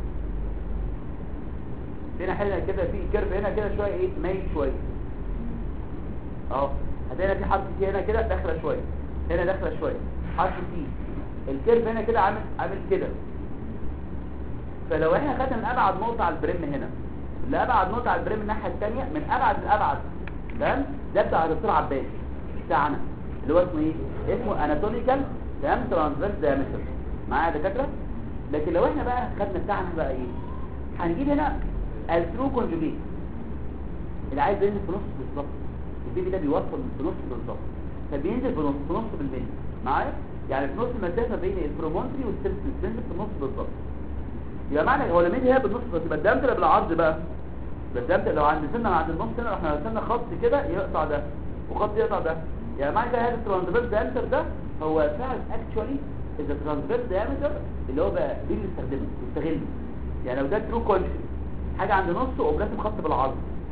هنا حاجه كده في كيرف هنا كده شويه ايه مايل شويه اهو هتلاقي هنا في حرف سي هنا كده داخله شويه هنا داخله شويه حرف سي الكيرف هنا كده عامل عامل كده فلو احنا خدنا من ابعد نقطه على البريم هنا لابعد نقطه على البريم الناحيه الثانيه من ابعد لابعد تمام ده بتاع الدكتور عباس بتاعنا اللي هو اسمه ايه اسمه اناتوميكال تمام ترانسفيرس دايمتر معايا يا دكاتره لكن لو احنا بقى خدنا بتاعنا بقى ايه هنجيب هنا الترو كونجوجيت اللي عايز ينزل في نص بالظبط البيبي ده بيوصل في نص بالظبط فبينزل في نص في نص بالملي معايا يعني في نص المسافه بين البرومونتري والسيرفس بينزل في النص بالظبط يبقى معنى هو لما يجي هي بالنص بس يبقى الدمتر بالعرض بقى بس الدمتر لو عند سنه عند النص هنا احنا رسمنا خط كده يقطع ده وخط يقطع ده يعني معنى كده هذا الترانسفيرس دايمتر ده هو فعلا اكشوالي اذا ترانسفيرس دايمتر اللي هو بقى دي اللي بيستخدمه بيستغله يعني لو ده ترو كونجكت حاجه عند نص وبرسم خط بالعرض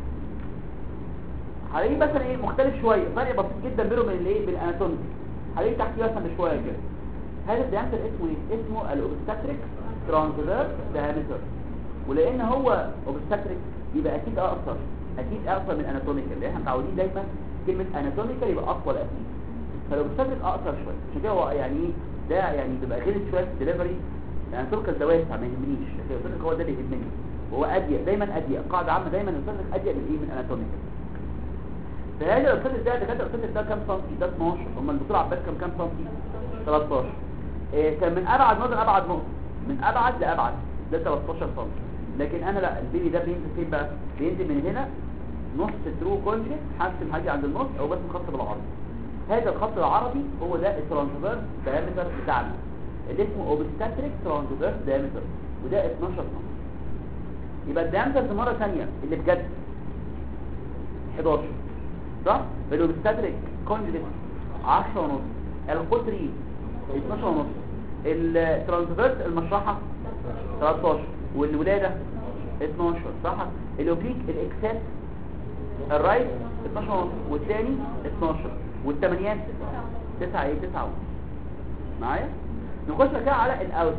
هلاقيه مثلا ايه مختلف شويه فرق بسيط جدا بينه وبين الايه بالاناتومي هلاقيه تحت مثلا بشويه كده هذا الدايمتر اسمه ايه اسمه الاوبستاتريك ترانسفيرس دايمتر ولان هو اوبستاتريك يبقى اكيد اقصر اكيد اقصر من اناتوميكال لان احنا متعودين دايما كلمه اناتوميكال يبقى اطول اكيد فالاوبستاتريك اقصر شويه عشان كده هو يعني ايه ده يعني بيبقى غير شويه ديليفري يعني اناتوميكال ده واسع ما يهمنيش لكن الاوبستاتريك هو ده اللي يهمني وهو اضيق دايما اضيق قاعده عامه دايما الاوبستاتريك اضيق من ايه من اناتوميكال فهذا الاوبستاتريك ده ده كده الاوبستاتريك ده كام سنتي ده 12 هم الدكتور عباس كام كام سنتي 13 إيه كان من ابعد نقطه لابعد نقطه من ابعد لابعد ده 13 سم لكن انا لا البيبي ده بينزل فين بقى بينزل من هنا نص ترو كونجكت حاسم حاجه عند النص او بس خط بالعرض هذا الخط العربي هو ده الترانسفيرس دايمتر بتاعنا اللي اسمه اوبستاتريك ترانسفيرس دايمتر وده 12 سم يبقى الدايمتر مره ثانيه اللي بجد 11 صح بالاوبستاتريك كونجكت 10 ونص القطري 12 ونص الترانسفيرس المشرحة 13 والولادة 12 صح الاوبليك الاكسات الرايت 12 ونص والثاني 12 والثمانيات 9 ايه 9 معايا نخش بقى كده على الاوت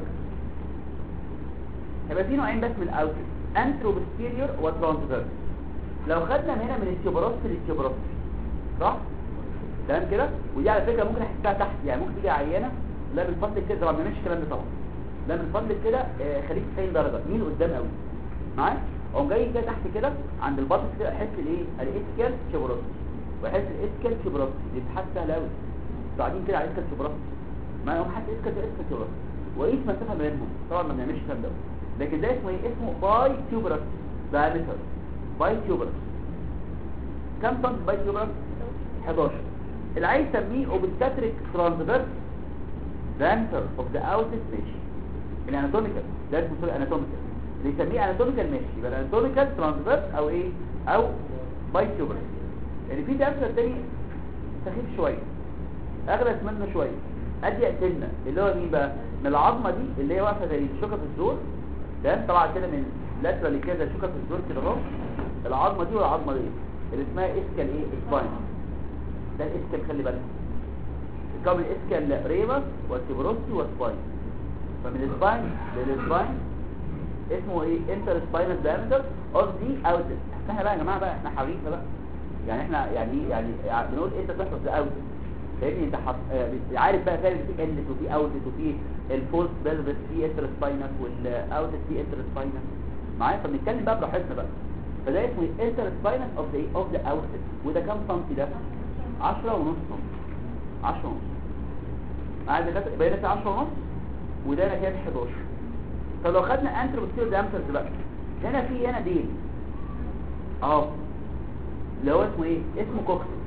هيبقى في نوعين بس من الاوت انترو بوستيريور وترانسفيرس لو خدنا من هنا من التيوبراست للتيوبراست صح تمام كده ودي على فكره ممكن احسها تحت يعني ممكن تيجي عيانه لا من فضلك كده طبعا ما بنعملش الكلام ده طبعا لا من فضلك كده آه، خليك 90 درجه مين قدام قوي معايا اقوم جاي كده تحت كده عند البطن كده احس الايه الاسكال شبراس واحس الاسكال شبراس دي بتحس سهله قوي قاعدين كده على اسكال شبراس ما يقوم حاسس اسكال اسكال شبراس واقيس مسافه ما بينهم طبعا ما بنعملش الكلام ده لكن ده اسمه ايه اسمه باي تيوبرس دايمتر باي تيوبرس كم سم باي تيوبرس 11 اللي عايز يسميه اوبستاتريك ترانسفيرس دانتر اوف ذا اوتس ماشي الاناتوميكال ده اسمه الاناتوميكال اللي يسميه اناتوميكال ماشي يبقى الاناتوميكال ترانسفيرس او ايه او باي تيوبرس يعني في دانتر تاني سخيف شويه اغلس منه شويه اضيق سنه اللي هو مين بقى من العظمه دي اللي هي واقفه زي الشوكه في الزور تمام طبعا كده من لاترالي كده الشوكه في الزور كده اهو العظمه دي والعظمه دي اللي اسمها اسكال ايه سباين ده الاسكال خلي بالك كم الاسكال ريبس والتبروسي والسباين فمن السباين للسباين اسمه ايه انتر سباينال دايمتر اوف دي اوتس احنا بقى يا جماعه بقى احنا حريفه بقى يعني احنا يعني يعني بنقول انت تحفظ ده اوتس فاهمني انت حط... آه، عارف بقى فاهم في انلت وفي اوتس وفي الفولس بلبس في انتر سباينال والاوتس في انتر سباينال معايا فبنتكلم بقى براحتنا بقى فده اسمه انتر سباينال اوف ذا اوف ذا اوتس وده كام سنتي ده 10 ونص سنتي 10 ونص عايز كده يبقى هنا في 10 ونص وده هنا كده 11 طب لو خدنا انتر بوستيريور دايمترز بقى هنا في هنا ديل اهو اللي هو اسمه ايه اسمه كوكسيس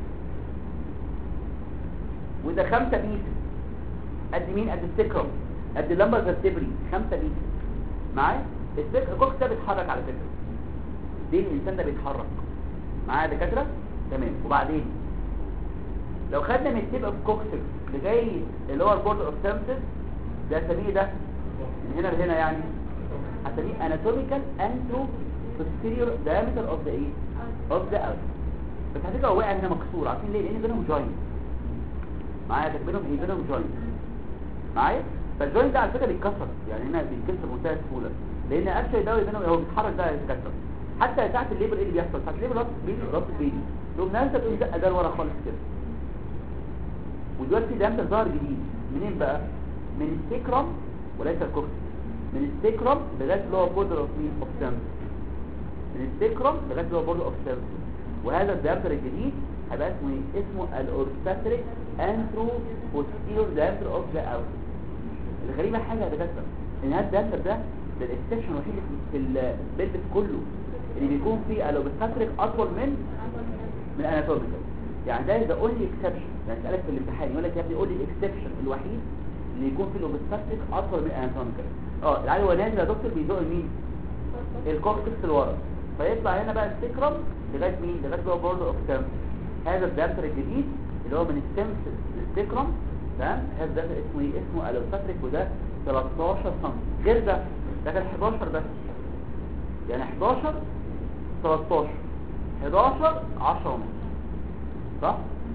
وده خمسة ميتر قد مين قد السكرم قد اللمبر فيرتبري خمسة ميتر معايا السك- الكوكسيس ده بيتحرك على فكرة ليه الانسان ده بيتحرك معايا يا دكاتره تمام وبعدين لو خدنا من التيب اوف كوكسيس لغايه اللي هو البورد اوف سيمسس ده اسميه ده من هنا لهنا يعني هسميه anatomical انترو posterior diameter of the ايه of the out بس على فكره هو وقع هنا مكسور عارفين ليه لان بينهم جوينت معايا ده بينهم ايه بينهم جوينت معايا فالجوينت ده على فكره بيتكسر يعني هنا بيتكسر بمنتهى السهوله لان اكشن ده بينهم هو بيتحرك ده يتكسر حتى ساعه الليبر ايه اللي بيحصل ساعه الليبر ربط بيدي ربط بيدي تقوم نازله تقوم زقه ده لورا خالص كده ودلوقتي ده ظهر جديد منين بقى من السيكرم وليس الكوكسيس من السيكرم لغايه اللي هو بودر اوف مين اوف سيمس من السيكرم لغايه اللي هو بودر اوف سيمس وهذا الديامتر الجديد هيبقى اسمه ايه اسمه الاورثاتريك انترو بوستيرور ديامتر اوف ذا اوت الغريبه حاجه يا دكاتره ان هذا الديامتر ده ده الاكسبشن الوحيد في البلبس كله اللي بيكون فيه الاورثاتريك اطول من من الاناتوميكال يعني ده ذا اونلي اكسبشن يعني سالك في الامتحان يقول لك يا ابني قول لي الاكسبشن الوحيد اللي يكون فيه الاوبستاتيك اطول من الاناتوميكال اه العيل هو نازل يا دكتور بيزق مين الكورتكس لورا فيطلع هنا بقى السكرم لغايه مين لغايه اللي هو بورد اوف سيرم هذا الدامتر الجديد اللي هو من السيمس للسكرم تمام هذا الدامتر اسمه ايه اسمه الاوبستاتيك وده 13 سم غير ده ده كان 11 بس يعني 11 13 11 10 ونص صح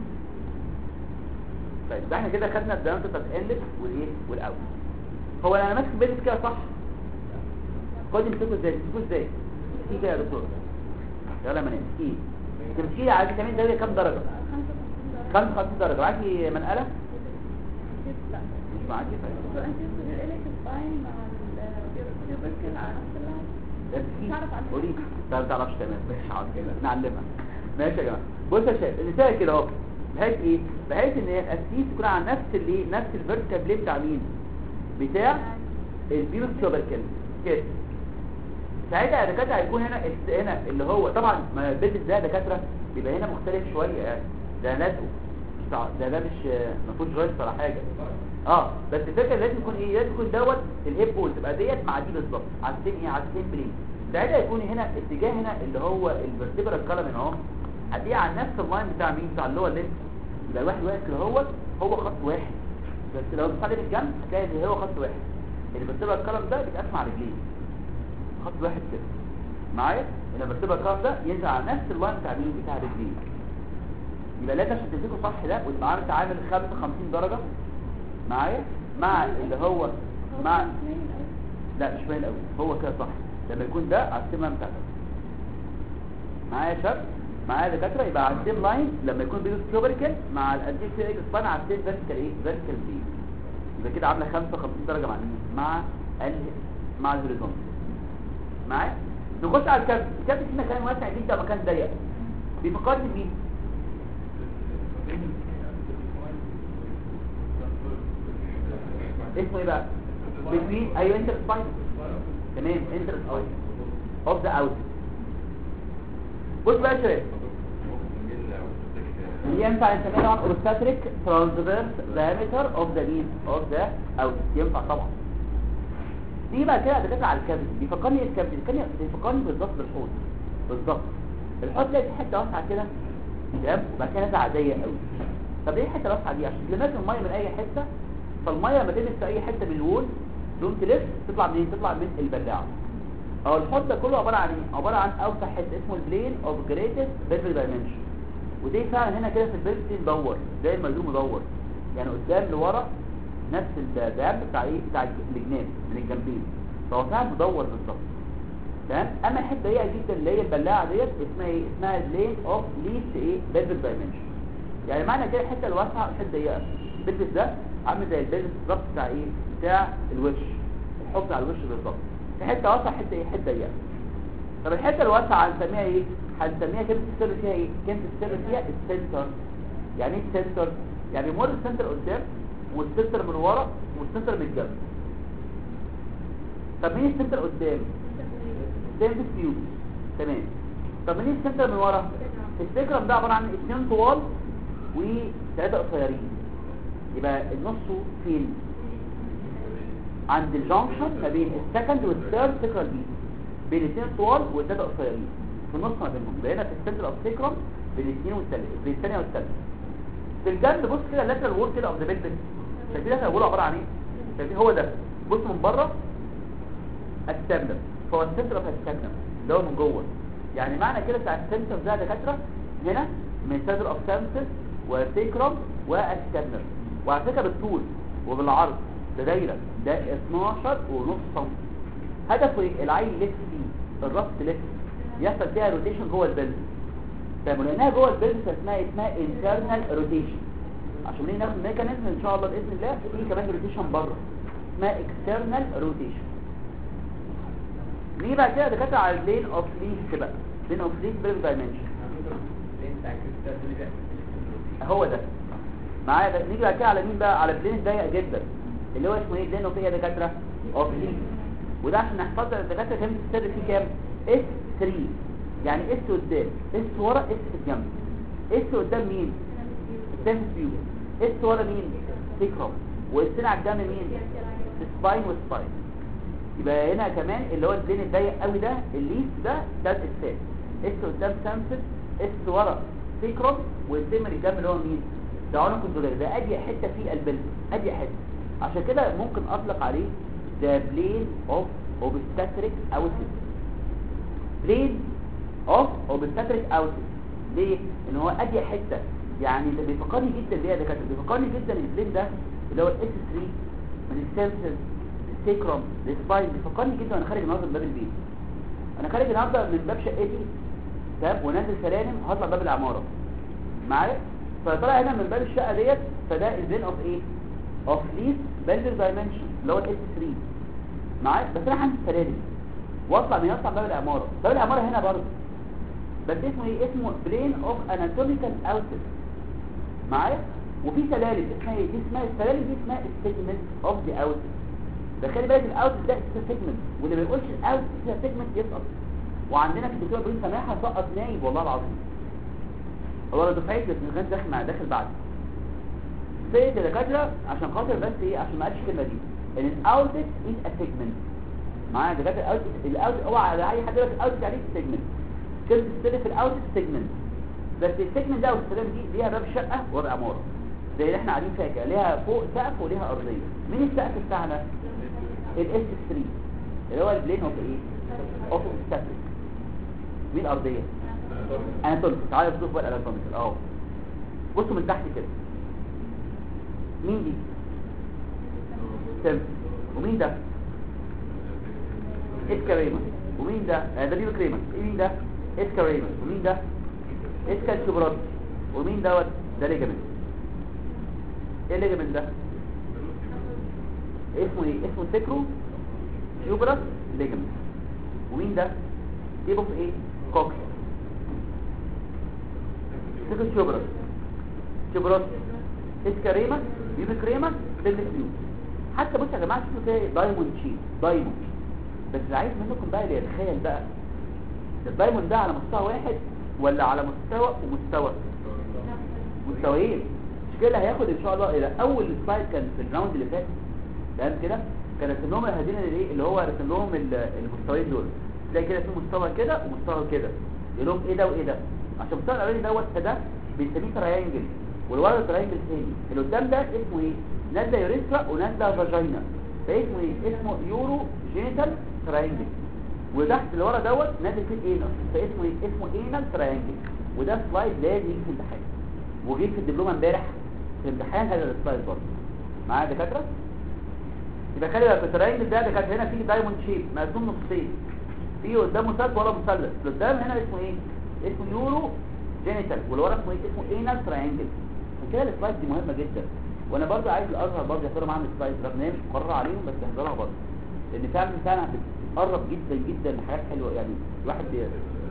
طيب ده احنا كده خدنا الديامتر بتاعت الانلت والايه والاوت هو انا ماسك بيلت كده صح خد امسكه ازاي تمسكه ازاي تمسكيه كده يا دكتور يلا ما نمسكيه تمسكيه عايز تعمل زاويه كام درجه 55 درجه معاكي منقله مش معاكي طيب قولي لا ما تعرفش تمام ماشي حاضر كده نعلمها ماشي يا جماعه بص يا شباب المثال كده اهو بحيث ايه بحيث ان هي الاسيس تكون على نفس الايه نفس الفيرتيكال بلين بتاع مين بتاع البيوت توبركل كده ساعتها يا دكاتره هيكون هنا هنا اللي هو طبعا ما البيلد ده يا دكاتره بيبقى هنا مختلف شويه يعني ده لازقه مش تع- ده ده مش ما فيهوش جوينت ولا حاجه اه بس الفكره لازم يكون ايه لازم يكون دوت الهيب بول تبقى ديت مع دي بالظبط على السين ايه على السين بلين ساعتها يكون هنا اتجاه هنا اللي هو الفرتبرال كولم اهو هتلاقيه على نفس اللاين بتاع مين بتاع اللي هو اللينس يبقى الواحد واقف كده هو هو خط واحد بس لو بتصلي بالجنب هتلاقي ان هو خط واحد الفرتبرال كولم ده بيتقسم على رجلين خط واحد كده معايا الفرتبرال كولم ده ينزل على نفس اللاين بتاع مين بتاع رجلين يبقى لازم عشان تمسكه صح ده وتبقى عامل عامل 55 درجه معايا مع اللي هو مع لا مش باين قوي هو كده صح لما يكون ده على السيم لاين بتاعتك معايا يا شباب معايا دكاتره يبقى على السيم لاين لما يكون بيدوس كوبريكال مع الانتيك اكس سبان على السيم فيرتيكال ايه فيرتيكال بي يبقى كده عامله 55 درجه مع مين مع ال مع الهوريزونتال معايا نخش على الكابت الكابت هنا كان واسع جدا مكان ضيق بيفكرني بمين اسمه ايه بقى between ايوه انتر سباين تمام انتر سباين اوف ذا اوت بص بقى يا شباب ينفع نسميها طبعا اورستاتريك ترانسفيرس دايمتر اوف ذا مين اوف ذا اوت ينفع طبعا دي بقى كده دكاتره على الكبد بيفكرني ايه الكبد بيفكرني بيفكرني بالظبط بالحوض بالظبط الحوض تلاقي في حته واسعه كده تمام وبعد كده نازله عاديه قوي طب ايه الحته الواسعه دي عشان تلمس الميه من اي حته فالميه لما تلمس في اي حته من الوول تقوم تلف تطلع منين تطلع من البلاعه او الحوض ده كله عباره عن ايه عباره عن اوسع حته اسمه البلين اوف جريتست بيرفل دايمنشن ودي فعلا هنا كده في البيرفل مدور زي المجنون مدور يعني قدام لورا نفس الداب بتاع ايه بتاع الجناب من الجنبين فهو فعلا مدور بالظبط تمام اما الحته ضيقه جدا اللي هي البلاعه ديت اسمها ايه اسمها البلين اوف ليست ايه بيرفل دايمنشن يعني معنى كده الحته الواسعه الحته الضيقه البلبس ده عامل زي البلبس بالظبط بتاع ايه بتاع الوش الحط على الوش بالظبط في حته واسعه حته ايه حته ضيقه طب الحته الواسعه هنسميها ايه هنسميها كلمه السر فيها ايه كلمه السر فيها السنتر يعني ايه السنتر يعني يمر السنتر قدام والسنتر من ورا والسنتر من الجنب طب مين السنتر قدام سيمبس فيو تمام طب مين السنتر من ورا السكرم ده عباره عن اثنين طوال وثلاثه قصيرين يبقى النص فين عند الجنكشن ما بين السكند والثيرد سكرال بي بين الاثنين طوال والثلاثه قصيرين في النص ما بينهم يبقى هنا في السنتر اوف سكرم بين الاثنين والثالث بين الثانيه والثالثه في الجنب بص كده اللاترال وول كده اوف ذا بيلفس شايفين اللاترال وول عباره عن ايه شايفين هو ده بص من بره الستابلم هو السنتر اوف الستابلم ده هو من جوه يعني معنى كده بتاع السنتر ده يا دكاتره هنا من سنتر اوف سامسس وسيكرم والستابلم وعلى فكره بالطول وبالعرض ده دايره ده 12 ونص سم هدفه ايه العين لف فيه الراس تلف يحصل فيها روتيشن جوه البلد طيب ولانها جوه البلد اسمها اسمها انترنال روتيشن عشان نيجي ناخد ميكانيزم ان شاء الله باذن الله في كمان روتيشن بره اسمها اكسترنال روتيشن نيجي بعد كده دكاتره على البلين اوف ليس بقى بلين اوف ليس بيرف دايمنشن هو ده معايا ده نيجي بعد كده على مين بقى على بلين ضيق جدا اللي هو اسمه ايه بلين اوف ايه يا دكاتره اوف ليس وده عشان نحفظها الدكاتره كام السر فيه كام اس 3 يعني اس قدام اس ورا اس في الجنب اس قدام مين السيرفس فيو اس ورا مين سيكرم والسين على الجنب مين السباين والسباين يبقى هنا كمان اللي هو البلين الضيق قوي ده الليس ده ده الاساس اس قدام سامسس اس ورا سيكرم والسين من الجنب اللي هو مين ده عنق الدولار ده اضيق حته في البلد اضيق حته عشان كده ممكن اطلق عليه the plane of obstetric outlet plane of obstetric outlet ليه؟ ان هو اضيق حته يعني ده بيفكرني جدا بيه يا دكاتره بيفكرني جدا البلين ده اللي هو الاس 3 من السيلسز السيكروم السباين بيفكرني جدا وانا خارج النهارده من باب البيت انا خارج النهارده من باب شقتي تمام ونازل سلالم هطلع باب العماره معايا فطلع هنا من باب الشقه ديت فده البلين اوف ايه اوف ليس بلدر دايمنشن اللي هو الاس 3 معايا بس انا عندي سلالم واطلع من يطلع باب العماره باب العماره هنا برضه بس اسمه ايه اسمه بلين اوف اناتوميكال اوتلت معايا وفي سلالم اسمها ايه دي اسمها السلالم دي اسمها السيجمنت اوف ذا اوتلت ده خلي بالك الاوتلت ده اسمه سيجمنت واللي ما يقولش الاوتلت ده سيجمنت يسقط وعندنا في الدكتور ابراهيم سماحه سقط نايب والله العظيم هو دفعتي بس من داخل مع داخل بعد فين الدكاتره عشان خاطر بس ايه عشان ما قالش الكلمه دي ان الاوتلت از ا سيجمنت معايا دكاتره الاوتلت الاوتلت اوعى على اي حد يقول لك الاوتلت يعني سيجمنت كلمه تستلف في الاوتلت سيجمنت بس السيجمنت ده والسلام دي ليها باب شقه وباب عماره زي اللي احنا قاعدين فيها كده ليها فوق سقف وليها ارضيه مين السقف بتاعنا الاس 3 اللي هو البلين اوف ايه اوف ستاتيك مين الارضيه اناتوميك تعالوا نشوف بقى الاناتوميك اهو بصوا من تحت كده مين دي سم ومين ده اسكاريما ومين ده آه ده بيبي كريما مين ده اسكاريما ومين ده اسكالسوبرات ومين دوت ده ليجامنت ايه الليجامنت ده اسمه ايه اسمه سيكرو تيوبرس ليجامنت ومين ده تيب اوف ايه كوكس سيكرو تيوبرس تيوبرس اسكاريما بيبي كريما بيبي حتى بصوا يا جماعه شوفوا كده دايموند شيب دايموند بس اللي عايز منكم بقى اللي يتخيل بقى الدايموند ده على مستوى واحد ولا على مستوى ومستوى مستويين مش كده هياخد ان شاء الله الى اول سلايد كان في الراوند اللي فات تمام كده كان رسم لهم الهدين اللي ايه اللي هو رسم لهم المستويين دول تلاقي كده في مستوى كده ومستوى كده يقول لهم ايه ده وايه ده عشان المستوى الاولاني دوت ده بنسميه تراينجل والورا تراينجل ثاني اللي قدام ده اسمه ايه نازله يوريثرا ونازله فاجينا فاسمه ايه اسمه يورو جينيتال تراينجل وتحت اللي ورا دوت نازل فيه الاينر فاسمه ايه اسمه اينال تراينجل وده سلايد لازم يجي في الامتحان وجيت في الدبلومه امبارح في الامتحان هذا السلايد برضه معايا يا دكاتره يبقى خلي بالك التراينجل ده دكاتره هنا فيه دايموند شيب مقسوم نصين فيه قدامه مثلث ورا مثلث اللي قدام هنا اسمه ايه اسمه يورو جينيتال واللي ورا اسمه ايه اسمه اينال تراينجل عشان كده السلايد دي مهمه جدا وانا برضه عايز الازهر برضه يحضروا معانا السلايد رغم ان هي مش مقرره عليهم بس يحضرها برضه لان فعلا فعلا بتقرب جدا جدا لحاجات حلوه يعني الواحد بي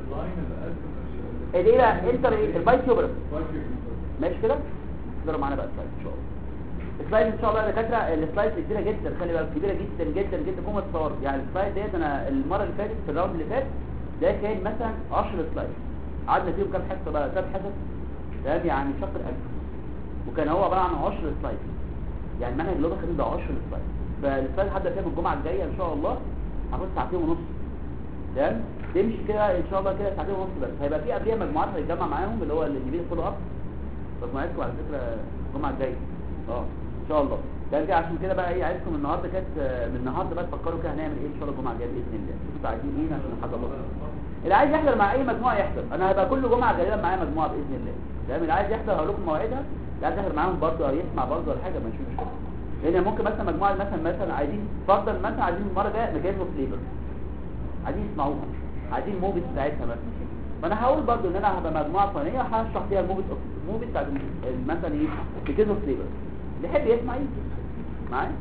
ايه بقى انتر ايه البايت يوبرس ماشي كده تقدروا معانا بقى السلايد ان شاء الله السلايد ان شاء الله يا دكاتره السلايد كبيره جدا خلي بالك كبيره جدا جدا جدا كوم تصور يعني السلايد ديت انا المره اللي فاتت في الراوند اللي فات ده كان مثلا 10 سلايد قعدنا فيهم كام حصه بقى كام حصص تمام يعني شق الالف وكان هو عباره عن 10 سلايد يعني المنهج اللي هو خدين ده 10 سلايد فالسلايد هبدا فيها من الجمعه الجايه ان شاء الله هاخد ساعتين ونص تمام تمشي كده ان شاء الله كده ساعتين ونص بس هيبقى في قبلها مجموعات هيتجمع معاهم اللي هو اللي بيجي فولو اب مجموعتكم على فكره الجمعه الجايه اه ان شاء الله ده كده عشان كده بقى ايه عايزكم النهارده كانت آه، من النهارده بقى تفكروا كده هنعمل ايه ان شاء الله الجمعه الجايه باذن الله انتوا عايزين ايه عشان حاجه الله اللي عايز يحضر مع اي مجموعه يحضر انا هبقى كل جمعه غالبا معايا مجموعه باذن الله تمام اللي عايز يحضر هقول لكم مواعيدها اللي عايز يحضر معاهم برضه او يسمع برضه ولا حاجه مش مشكله لان ممكن مثلا مجموعه مثلا مثلا عايزين فرضا مثلا عايزين المره الجايه مجال فليبر عايزين يسمعوها عايزين موفيز بتاعتها مثلا ما انا هقول برضه ان انا هبقى مجموعه فلانيه هشرح فيها الموفيز الموفيز بتاعت ال- مثلا ايه بكيزو فليبر اللي يحب يسمع يجي معايا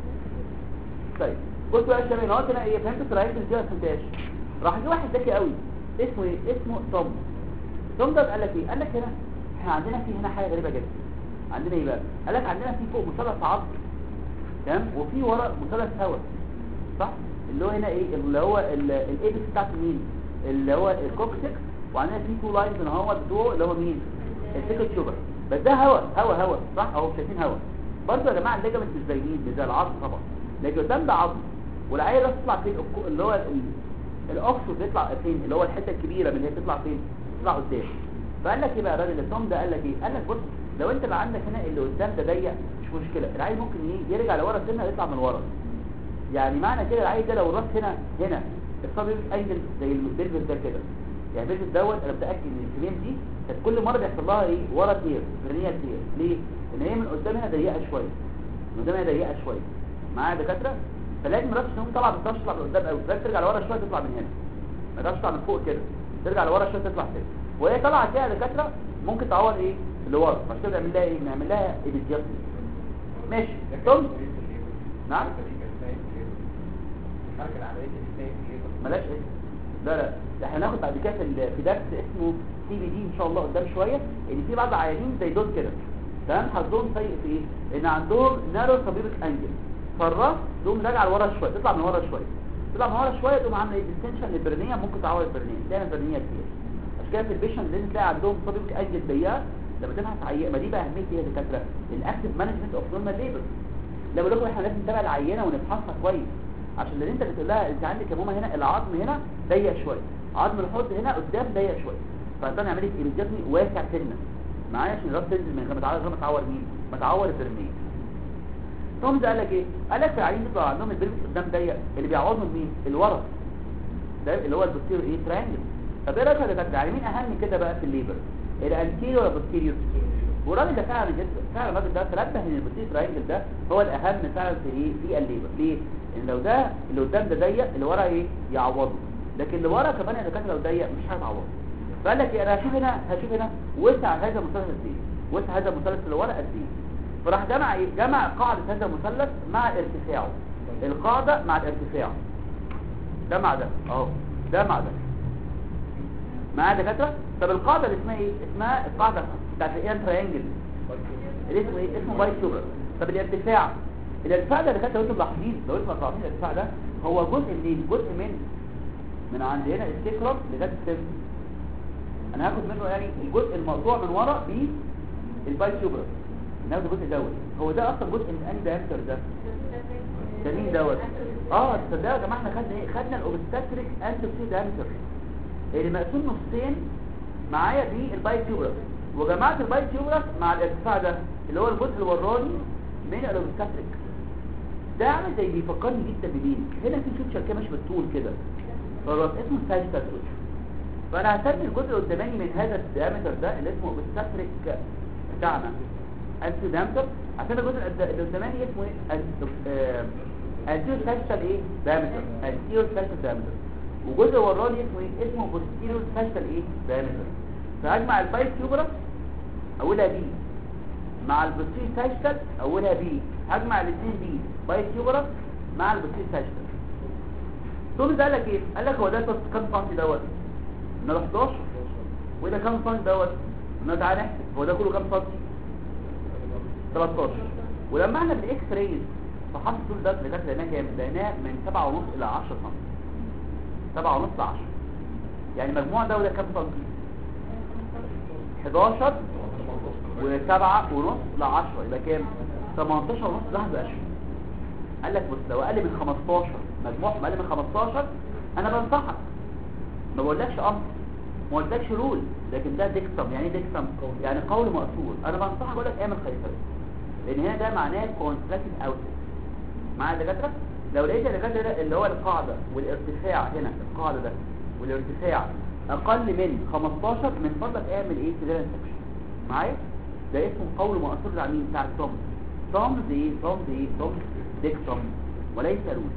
طيب بصوا بقى يا شباب انا قلت انا ايه فهمت التراينجل دي ولا ما فهمتهاش راح جه واحد ذكي قوي اسمه ايه اسمه توم توم ده قال لك ايه قال لك هنا احنا عندنا في هنا حاجه غريبه جدا عندنا ايه بقى قال لك عندنا في فوق مثلث عظم تمام وفي ورا مثلث هواء صح اللي هو هنا ايه اللي هو الايبكس بتاعت مين اللي هو الكوكسكس وعندنا في تو لاينز هنا هو بتوعه اللي هو مين السيكل شوجر بس ده هواء هواء هواء صح اهو شايفين هواء برضه يا جماعه الليجمنت مش زي مين مش زي العظم طبعا لكن قدام ده عظم والعيله ده تطلع فين الكو- اللي هو ال- الاوكسو بيطلع فين اللي هو الحته الكبيره من اللي هي بتطلع فين تطلع قدام فقال لك ايه بقى الراجل اللي توم ده قال لك ايه قال لك بص لو انت بقى عندك هنا اللي قدام ده ضيق مش مشكله العيل ممكن ايه يرجع لورا سنه يطلع من ورا يعني معنى كده العيل ده لو الراس هنا هنا الصدر انجل زي البلفس ده كده يعني البلفس دوت انا متاكد ان الكريم دي كانت كل مره بيحصل لها ايه ورا تير فرنيه تير ليه ان هي من قدام هنا ضيقه شويه من قدام هنا ضيقه شويه معايا يا دكاتره فلازم الراس تقوم طالعه ما تقدرش تطلع لقدام قوي لازم ترجع لورا شويه تطلع من هنا ما تقدرش تطلع من فوق كده ترجع لورا شويه تطلع كده وهي طالعه كده يا دكاتره ممكن تعور ايه لورا عشان كده نعمل لها ايه نعمل لها ايبيديوتي ماشي توم نعم الحركه العمليه دي ازاي ملاش ايه لا لا ده احنا هناخد بعد كده في ال- في درس اسمه سي بي دي ان شاء الله قدام شويه ان في بعض عيانين زي دول كده تمام حظهم سيء في ايه ان عندهم نارو سبيبك انجل فالراس تقوم راجعه لورا شويه تطلع من ورا شويه تطلع من ورا شويه تقوم عامله ايه ديستنشن للبرنيه ممكن تعور البرنيه تعمل برنيه كتير عشان كده في البيشنت لازم تلاقي عندهم سبيبك انجل ضيقه لما تبحث عيان ما دي بقى اهميه ايه يا دكاتره الاكتف مانجمنت اوف نورمال ليبر لما بقول لكم احنا لازم نتابع العينه ونفحصها كويس عشان لان انت بتقول لها انت عندك يا ماما هنا العظم هنا ضيق شويه عظم الحوض هنا قدام ضيق شويه فانت عمليه ايبيجاتمي واسع سنه معايا عشان الراس تنزل من غير ما تعور غير ما تعور مين ما تعور البرميل توم ده قال لك ايه قال لك في العيين بيطلع عندهم البرميل قدام ضيق اللي بيعوضهم مين الورا ده اللي هو البوستيريور ايه تريانجل طب ايه رايك يا دكاتره يعني مين اهم كده بقى في الليبر الانتيريور ولا البوستيريور والراجل ده فعلا جدا فعلا الراجل ده تنبه ان البوستيريور تريانجل ده هو الاهم فعلا في ايه في الليبر ليه ان لو ده اللي قدام ده ضيق اللي ورا ايه يعوضه لكن اللي ورا كمان يا دكاتره لو ضيق مش هيتعوض فقال لك ايه انا هشوف هنا هشوف هنا وسع هذا المثلث قد ايه وسع هذا المثلث اللي ورا قد ايه فراح جمع ايه جمع قاعده هذا المثلث مع ارتفاعه القاعده مع الارتفاع ده مع ده اهو ده مع ده معايا دكاتره طب القاعده اللي اسمها ايه اسمها القاعده بتاعت الايان تريانجل اللي اسمه ايه اسمه باي سوبر طب الارتفاع الارتفاع ده دكاتره لو انتم ملاحظين لو انتم ملاحظين الارتفاع ده هو جزء منين جزء من من عند هنا السيكرم لغايه السيرف انا هاخد منه يعني الجزء المقطوع من ورا بالباي سوبر ناخد الجزء دوت هو ده اصلا جزء من انهي دايمتر ده ده مين دوت اه تصدقوا يا جماعه احنا خدنا ايه خدنا الاوبستاتريك انتوسي دايمتر اللي مقسوم نصين معايا بالباي تيوبرس وجمعت الباي تيوبرس مع الارتفاع ده اللي هو الجزء الوراني من الاوبستاتريك ده عامل زي بيفكرني جدا بمين هنا في سوتشر كده ماشي بالطول كده فالراس اسمه ساجيتال سوتشر فانا هسمي الجزء القداماني من هذا الديامتر ده اللي اسمه اوبستاتريك بتاعنا انتو دامتر عشان الجزء القد- القداماني اسمه ايه انتيو ساجيتال ايه دامتر انتيو ساجيتال دامتر وجزء وراني اسمه ايه اسمه بوستيريور ساجيتال ايه دامتر فاجمع الباي تيوبرس اولها بي مع البوستيريور ساجيتال اولها بي هجمع الاثنين بي باي تيوبرس مع البوستيريور ساجيتال ثم ده قال لك ايه قال لك هو ده كام سنتي دوت من 11 وده كام سنتي دوت ما تعالى نحسب هو ده كله كام سنتي 13 ولما احنا بالاكس رايز فحصل طول ده اللي كانت لقيناه كام لقيناه من 7 ونص الى 10 سم 7 ونص ل 10 يعني مجموع ده وده كام سنتي 11 و7 ونص ل 10 يبقى كام 18 ونص ده 21 قال لك بص لو اقل من 15 مجموعهم اقل من 15 انا بنصحك ما بقولكش امر ما قلتلكش رول لكن ده ديكتم يعني ايه ديكتم يعني قول مأثور انا بنصحك اقول لك اعمل خيفه لان هنا ده معناه كونتراكتد اوت معايا يا دكاتره لو لقيت الدكاتره ده اللي هو القاعده والارتفاع هنا القاعده ده والارتفاع اقل من 15 من فضلك اعمل ايه سيزيريان سكشن معايا ده اسمه قول مأثور بتاع مين بتاع التوم توم ايه توم ايه توم ديكتم وليس رول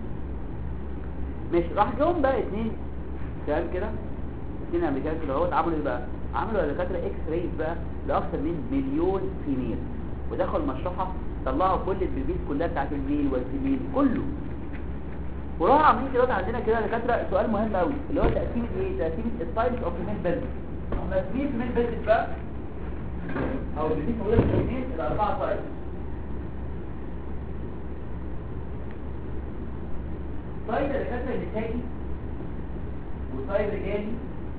ماشي راح جم بقى اتنين تمام كده اتنين امريكان كده اهوت عملوا ايه بقى عملوا يا دكاتره اكس رايز بقى لاكثر من مليون فيميل ودخلوا المشرحه طلعوا كل البيبيز كلها بتاعت الميل والفيميل كله وراحوا عاملين كده عندنا كده يا دكاتره سؤال مهم قوي اللي هو تقسيمه ايه تقسيمه السايز اوف فيميل بيزنس تقسيم فيميل بيزنس بقى او البيبيز موجوده في الاثنين الاربعه سايز سايز يا دكاتره نسائي وسايب رجالي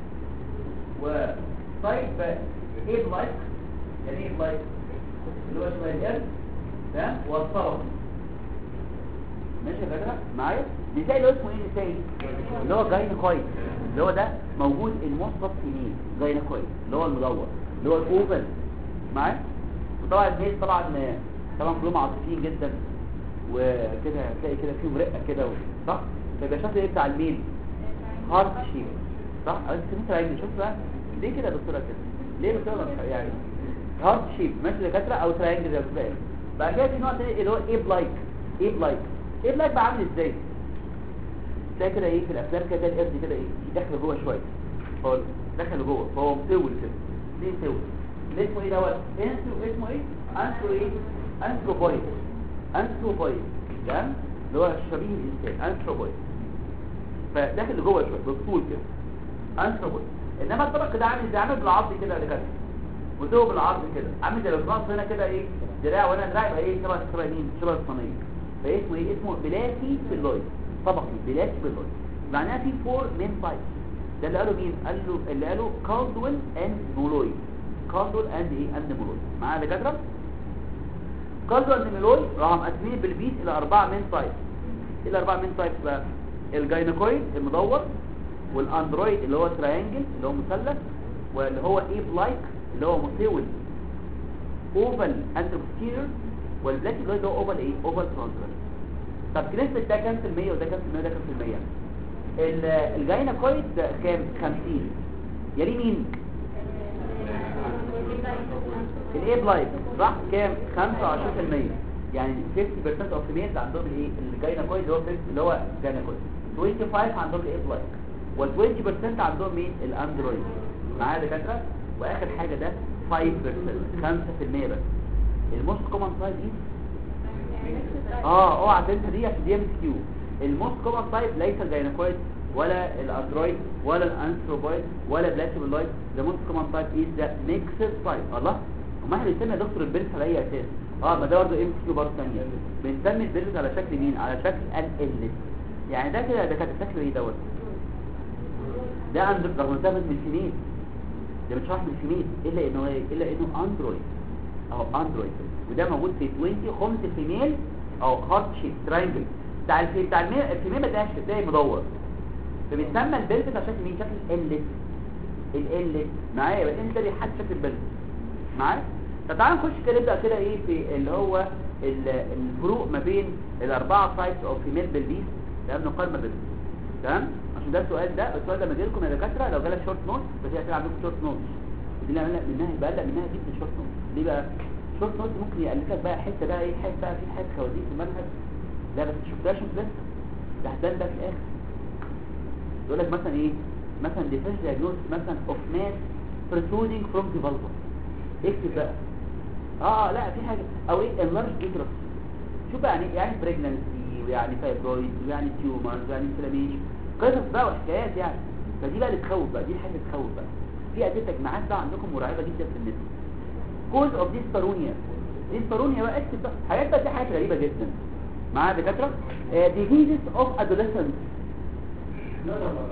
وسايب ايه بلايك يعني ايه بلايك اللي هو شبه القلب تمام والصرف ماشي يا فكره معايا نسائي اللي هو اسمه ايه نسائي اللي هو جاينكويد اللي هو ده موجود الموصف في مين جاينكويد اللي هو المدور اللي هو الاوفل معايا وطبعا الميل طبعا طبعا كلهم عاطفيين جدا وكده هتلاقي كده فيهم رقه كده صح فيبقى شكل ايه بتاع الميل هارت شيب صح انت كنت راجل شوف بقى ليه كده يا دكتوره كده ليه يا دكتوره يعني هارت شيب ماشي دكاتره او تراينجل زي ما بعد كده في نوع تاني اللي هو ايب لايك ايب لايك ايب لايك بقى عامل ازاي تلاقي كده ايه في الافلام كده القرد كده ايه داخل جوه شويه هو داخل جوه فهو مطول كده ليه مطول ليه اسمه ايه دوت انتو اسمه ايه انتو ايه انثروبويد انثروبويد تمام اللي هو شبيه الانسان انثروبويد فداخل لجوه شويه بالطول كده انثروبويد انما الطبق ده عامل زي عامل بالعرض كده يا دكاتره وزو بالعرض كده عامل زي الراس هنا كده ايه دراع وانا دراع يبقى ايه شبه شبه مين شبه الصينيه فاسمه ايه اسمه بلاسي بيلويد طبقي بلاسي بيلويد معناها في فور مين تايبس ده اللي قالوا مين قال له اللي قالوا كالدويل اند مولويد كالدويل اند ايه اند مولويد معايا يا دكاتره كالدويل اند مولويد راحوا مقسمين بالبيت الى اربعه مين تايبس ايه الاربعه مين تايبس بقى الجاينكويد المدور والاندرويد اللي هو تراينجل اللي هو مثلث واللي هو ايب لايك اللي هو مسيول اوفال انتروبستيريور والبلاتيكويد اللي هو اوفال ايه اوفال ترانسفير طب نسبة ده كام في المية وده كام في المية وده كام في المية ال- الجاينكويد ده كام 50 يلي مين الايب لايك صح كام 25% يعني 50% اوف females عندهم الايه الجاينكويد اللي هو 50 اللي هو جاينكويد 25 عندهم الايب لايك وال20% عندهم مين الاندرويد معايا يا دكاتره واخر حاجه ده 5% 5% بس الموست كومن سايد ايه اه اوعى تنسى دي عشان دي ام كيو الموست كومن سايد ليس الجاينكويد ولا الاندرويد ولا الانثروبويد ولا بلاتيبولايد ذا موست كومن سايد از ذا ميكسد سايد الله وما احنا بنسمي يا دكتور البنت على اي اساس اه ما ده برضه ام كيو برضه ثانيه بنسمي البنت على شكل مين على شكل ال يعني ده كده ده كان شكله ايه دوت ده عند رغم انه من الفيميل ده مش واحد من الفيميل الا انه ايه الا انه اندرويد اهو اندرويد وده موجود في 20 خمس فيميل او هارت شيب تراينجل بتاع الفي بتاع الميل الفيميل ما تلاقيش تلاقي مدور فبيتسمى البلت على شكل مين شكل ال ال معايا يبقى انت ده بيحدد شكل البلت معايا طب تعالى نخش كده نبدا كده ايه في اللي هو ال- الفروق ما بين الاربعه تايبس او فيميل بلبيس تمام نقارن ما بينهم تمام عشان ده السؤال ده السؤال ده لما لكم يا دكاتره لو جالك شورت نوت فدي هتبقى عندكم شورت نوت دي اللي عملنا منها بقلق منها جدا شورت نوت ليه بقى شورت نوت ممكن يقلقك بقى حته بقى ايه حته بقى في حته خوازيق في المنهج لا بس ما شفتهاش انت لسه ده هتبان ده في الاخر يقول لك مثلا ايه مثلا ديفرنس diagnosis مثلا اوف ماس protruding from the vulva اكتب بقى اه لا في حاجه او ايه enlarged uterus شوف بقى يعني إيه؟ يعني pregnancy ويعني فايبرويد ويعني تيومرز ويعني inflammation قصص بقى وحكايات يعني فدي بقى اللي تخوف بقى دي الحاجه اللي تخوف بقى في ادله تجمعات بقى عندكم مرعبه جدا في النت كوز اوف ديسبارونيا ديسبارونيا بقى اكتب بقى حاجات بقى دي حاجات غريبه جدا معايا دكاتره ديزيزز اوف ادوليسنس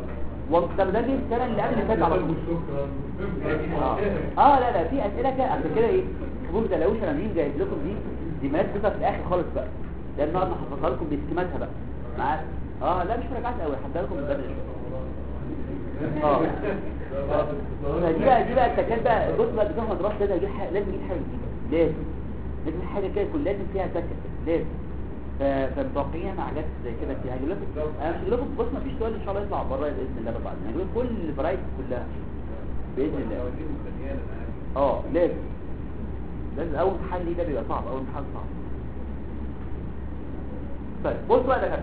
والله طب ده جه السنه اللي قبل اللي فاتت على طول اه اه لا لا في اسئله كده عشان كده ايه حبوب دلاوش انا مين جايب لكم دي دي مات بتبقى في الاخر خالص بقى ده النهارده هحفظها لكم بسكيماتها بقى معاك اه لا مش مراجعات قوي هحضر لكم من بدري شويه اه فدي بقى دي بقى التكات بقى بص بقى بتوع مدرسه ده هيجيب حاجة- لازم يجيب حاجه جديده لازم لازم حاجه كده يكون لازم فيها سكت لازم ف- فمتوقعين مع حاجات زي كده كتير هجيب لكم انا مش هجيب لكم بص ما فيش سؤال ان شاء الله يطلع بره باذن الله بعد هجيب لكم كل الفرايتي كلها باذن الله اه لازم لازم اول حل ده بيبقى صعب اول حل صعب طيب بص بقى ده كده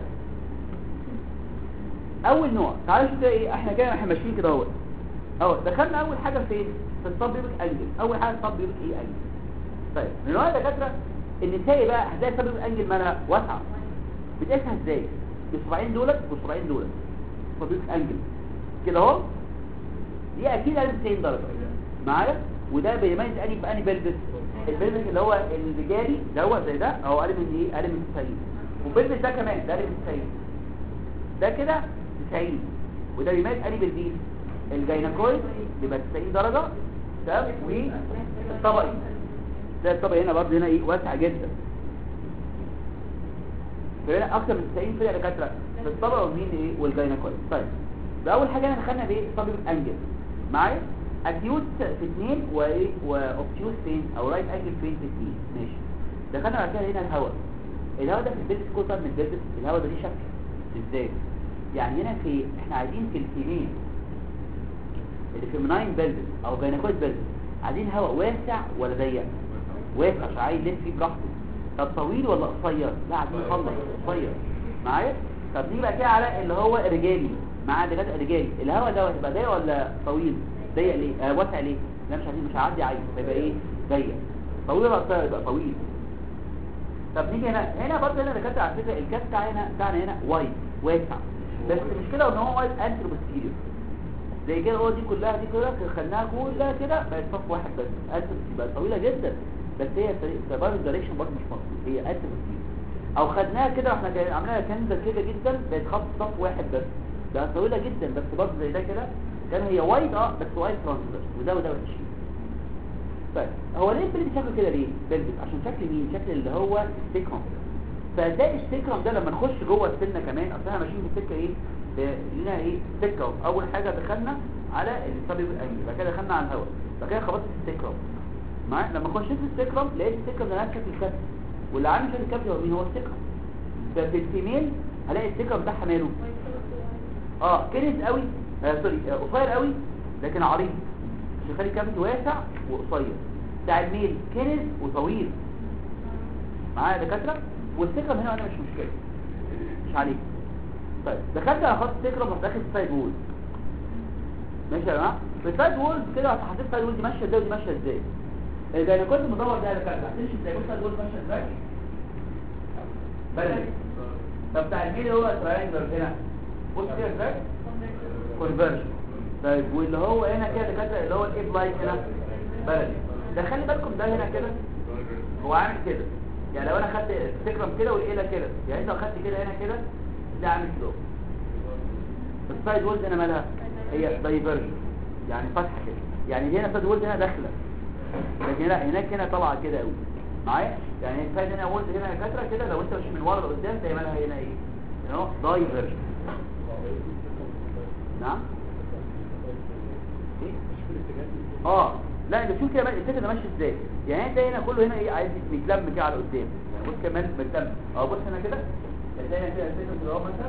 اول نوع تعالوا شوف كده ايه احنا كده احنا ماشيين كده اهو اهو دخلنا اول حاجه فين في الصب بيبك انجل اول حاجه الصب بيبك ايه انجل طيب من نوع الدكاتره النسائي بقى هتلاقي الصب بيبك انجل مالها واسعه بتقيسها ازاي بالصباعين دولت والصباعين دولت صب بيبك انجل كده اهو دي اكيد قلب 90 درجه معايا وده بيميز اني باني بلبس البلبس اللي هو الرجالي ده هو زي ده اهو قلب من ايه قلب من 90 وبلبس ده كمان ده قلب من 90 ده كده 90 وده بيميز اني بلبس الجاينكويد بيبقى 90 درجه تمام والطبقي ده الطبق هنا برضه هنا ايه واسع جدا فهنا اكتر من 90 كده دكاتره في الطبقه والمين ايه والجاينكويد طيب ده اول حاجه احنا دخلنا بايه طبيب انجل معايا اكيوت في اثنين وايه واوبتيوس فين او رايت انجل فين في اثنين ماشي دخلنا بعد كده هنا الهواء الهواء ده في البيلس كوتر من البيلس الهواء ده ليه شكل ازاي يعني هنا في احنا عايزين في الفيمين اللي في مناين بلبس او جاينكويد بلبس عايزين هواء واسع ولا ضيق واسع عشان عايز يلف فيه براحته طب طويل ولا قصير لا عايزين نخلص قصير معايا طب نيجي بقى كده على اللي هو الرجالي مع دكاتره الرجالي الهواء ده هيبقى ضيق ولا طويل ضيق ليه آه واسع ليه لا مش عايزين مش هعدي عايز هيبقى ايه ضيق طويل ولا قصير يبقى طويل طب نيجي هنا هنا برضه هنا دكاتره على فكره الكاس بتاعنا بتاعنا هنا وايد واسع بس المشكله ان هو وايد انتر بوستيريور زي كده هو دي كلها دي كده خدناها كلها كده بقت صف واحد بس انتر بقت طويله جدا بس هي سبب الدايركشن برضه مش مظبوط هي انتر بوستيريور او خدناها كده واحنا جاي- عاملينها كنزه كده جدا بقت خط صف واحد بس بقت طويله جدا بس برضه زي ده كده كان هي وايد اه بس وايد ترانسفيرس وده وده وحشين طيب هو ليه البلد شكله كده ليه بلبس عشان شكل مين شكل اللي هو السيكرم فده السيكرم ده لما نخش جوه السنه كمان اصل احنا ماشيين في السكه ايه آه، لنا ايه سكه أهو. اول حاجه دخلنا على السبب الانجل بعد كده دخلنا على الهواء بعد كده خبطت في السيكرم معايا لما خشيت في السيكرم لقيت السيكرم ده نفس شكل الكبد واللي عامل شكل الكبد هو مين هو السيكرم ففي الفيميل هلاقي السيكرم بتاعها ماله اه كنس قوي آه سوري آه، قصير قوي لكن عريض عشان يخلي الكبد واسع وقصير بتاع الميل كنس وطويل معايا يا دكاتره والسكرم هنا انا مش مشكله مش عليك طيب دخلت على خط السكرم رحت داخل السايد وول ماشي يا جماعه في السايد وول كده حطيت السايد وول دي ماشيه ازاي ودي ماشيه ازاي ده انا كنت مدور ده يا دكاتره هتمشي ازاي بص السايد وول ماشيه ازاي بلدي طب بتاع الميل هو تراينجل هنا بص كده ازاي كونفرجن طيب واللي هو هنا كده دكاتره اللي هو الايب لاين هنا بلدي ده خلي بالكم ده هنا كده هو عامل كده يعني لو انا خدت السكرم كده والايله كده يعني انت لو خدت كده هنا كده ده عامل كده السايد وولز هنا مالها هي دايفرجن يعني فتحه كده يعني هنا السايد وولز هنا داخله لكن لا هناك هنا طالعه كده قوي معايا يعني السايد هنا وولز هنا كاتره كده لو انت مش من ورا لقدام تلاقي مالها هنا ايه اهو دايفرجن نعم ايه اه لا انت شوف كده بقى الفكره ده ماشي ازاي يعني انت هنا كله هنا ايه عايز يتلم كده على قدام يعني بص كمان متلم اه بص هنا كده هتلاقي هنا كده الفكره كده اهو مثلا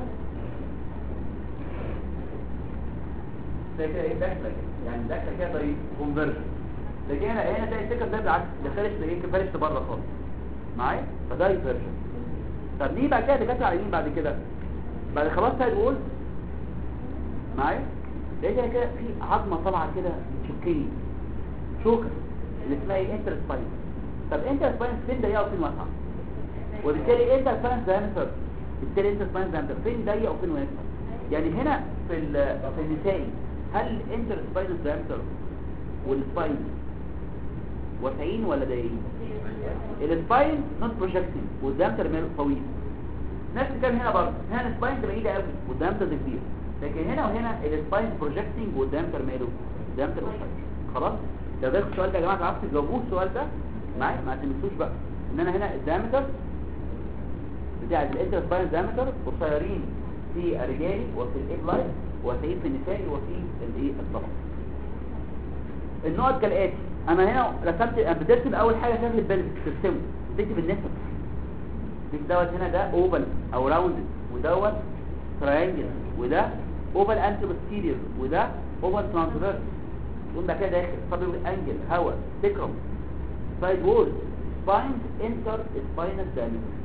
زي كده ايه داخله كده يعني داخله كده طريق كونفرجن لكن هنا هنا تلاقي الفكره ده بالعكس ده خارج ايه خارج بره خالص معايا فده يفرجن طب ليه بعد كده دكاتره على يمين بعد كده بعد خلاص سايد وول معايا لقيت هنا كده في عظمه طالعه كده شوكيه شوكه اللي اسمها ايه انتر سباين طب انتر سباين فين ضيقه وفين واسعه وبالتالي انتر سباين دايمتر بالتالي انتر سباين دايمتر فين ضيق وفين واسع يعني هنا في ال- في النسائي هل انتر سباين دايمتر والسباين واسعين ولا ضيقين السباين نوت بروجكتنج والدايمتر ماله طويل نفس الكلام هنا برضه هنا السباين تبقى بعيده قوي والدايمتر ده كبير لكن هنا وهنا السباين بروجكتنج والدامتر ماله الدامتر قصير خلاص لو جالكم السؤال ده يا جماعه تعرفوا تجاوبوه السؤال ده معايا ما تنسوش بقى ان انا هنا الدامتر بتاع الانتر سباين دامتر قصيرين في الرجالي وفي الايد لاين وهتلاقيه في النسائي وفي الايه الطبق النقط كالاتي انا هنا رسمت أنا بترسم اول حاجه شكل البلد ترسمه تكتب النسب تكتب دوت هنا ده اوفال او راوندد ودوت تراينجل وده اوفال انتي بوستيريور وده اوفال ترانسفيرس تقوم ده كده داخل طب انجل هواء سكرم سايد وول سباين انتر سباينال دايمتر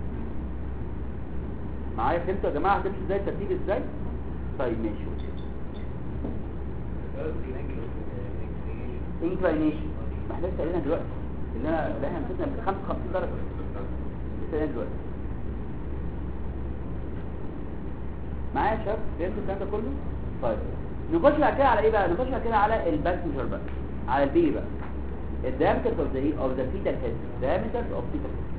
معايا فهمتوا يا جماعه هتمشي ازاي الترتيب ازاي طيب ماشي انكلاينيشن ما احنا لسه قايلينها دلوقتي اللي انا اللي احنا مسكنا ب 55 درجه لسه قايلينها دلوقتي معايا يا شباب فهمتوا الكلام ده كله طيب نخش بعد كده على ايه بقى نخش بعد كده على الباسنجر بقى على البي بقى الدايمتر اوف ذا ايه اوف ذا فيتال هيد diameter اوف فيتال هيد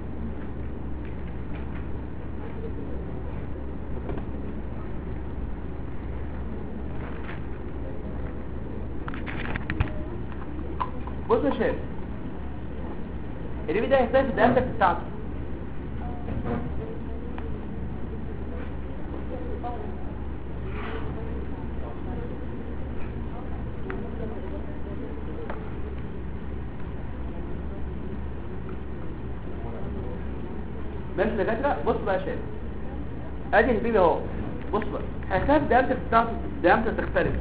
بص يا شباب البيبي ده هيختلف الدايمتر بتاعته ماشي يا دكاتره بص بقى يا شباب ادي البيبي اهو بص بقى هيختلف الدايمتر بتاعته الدايمتر تختلف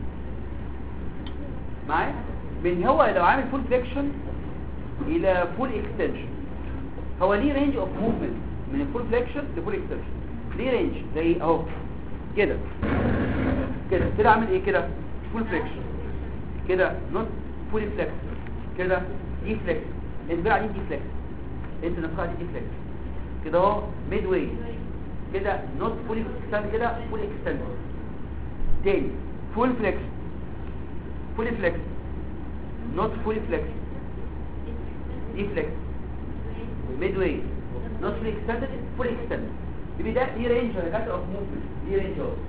معايا من هو لو عامل فول فليكشن الى فول اكستنشن هو ليه رينج اوف موفمنت من الفول فليكشن لفول اكستنشن ليه رينج زي اهو كده كده كده عامل ايه كده فول فليكشن كده نوت فول فليكس كده دي فليكس البيع دي دي فليكس انت نفسها دي دي فليكس كده اهو ميد واي كده نوت فول اكستنشن كده فول اكستنشن تاني فول فليكشن فول فليكس not fully flexed deflexed midway not fully extended fully extended يبقى ده دي رينج ولا كاتر اوف موفمنت دي رينج اهو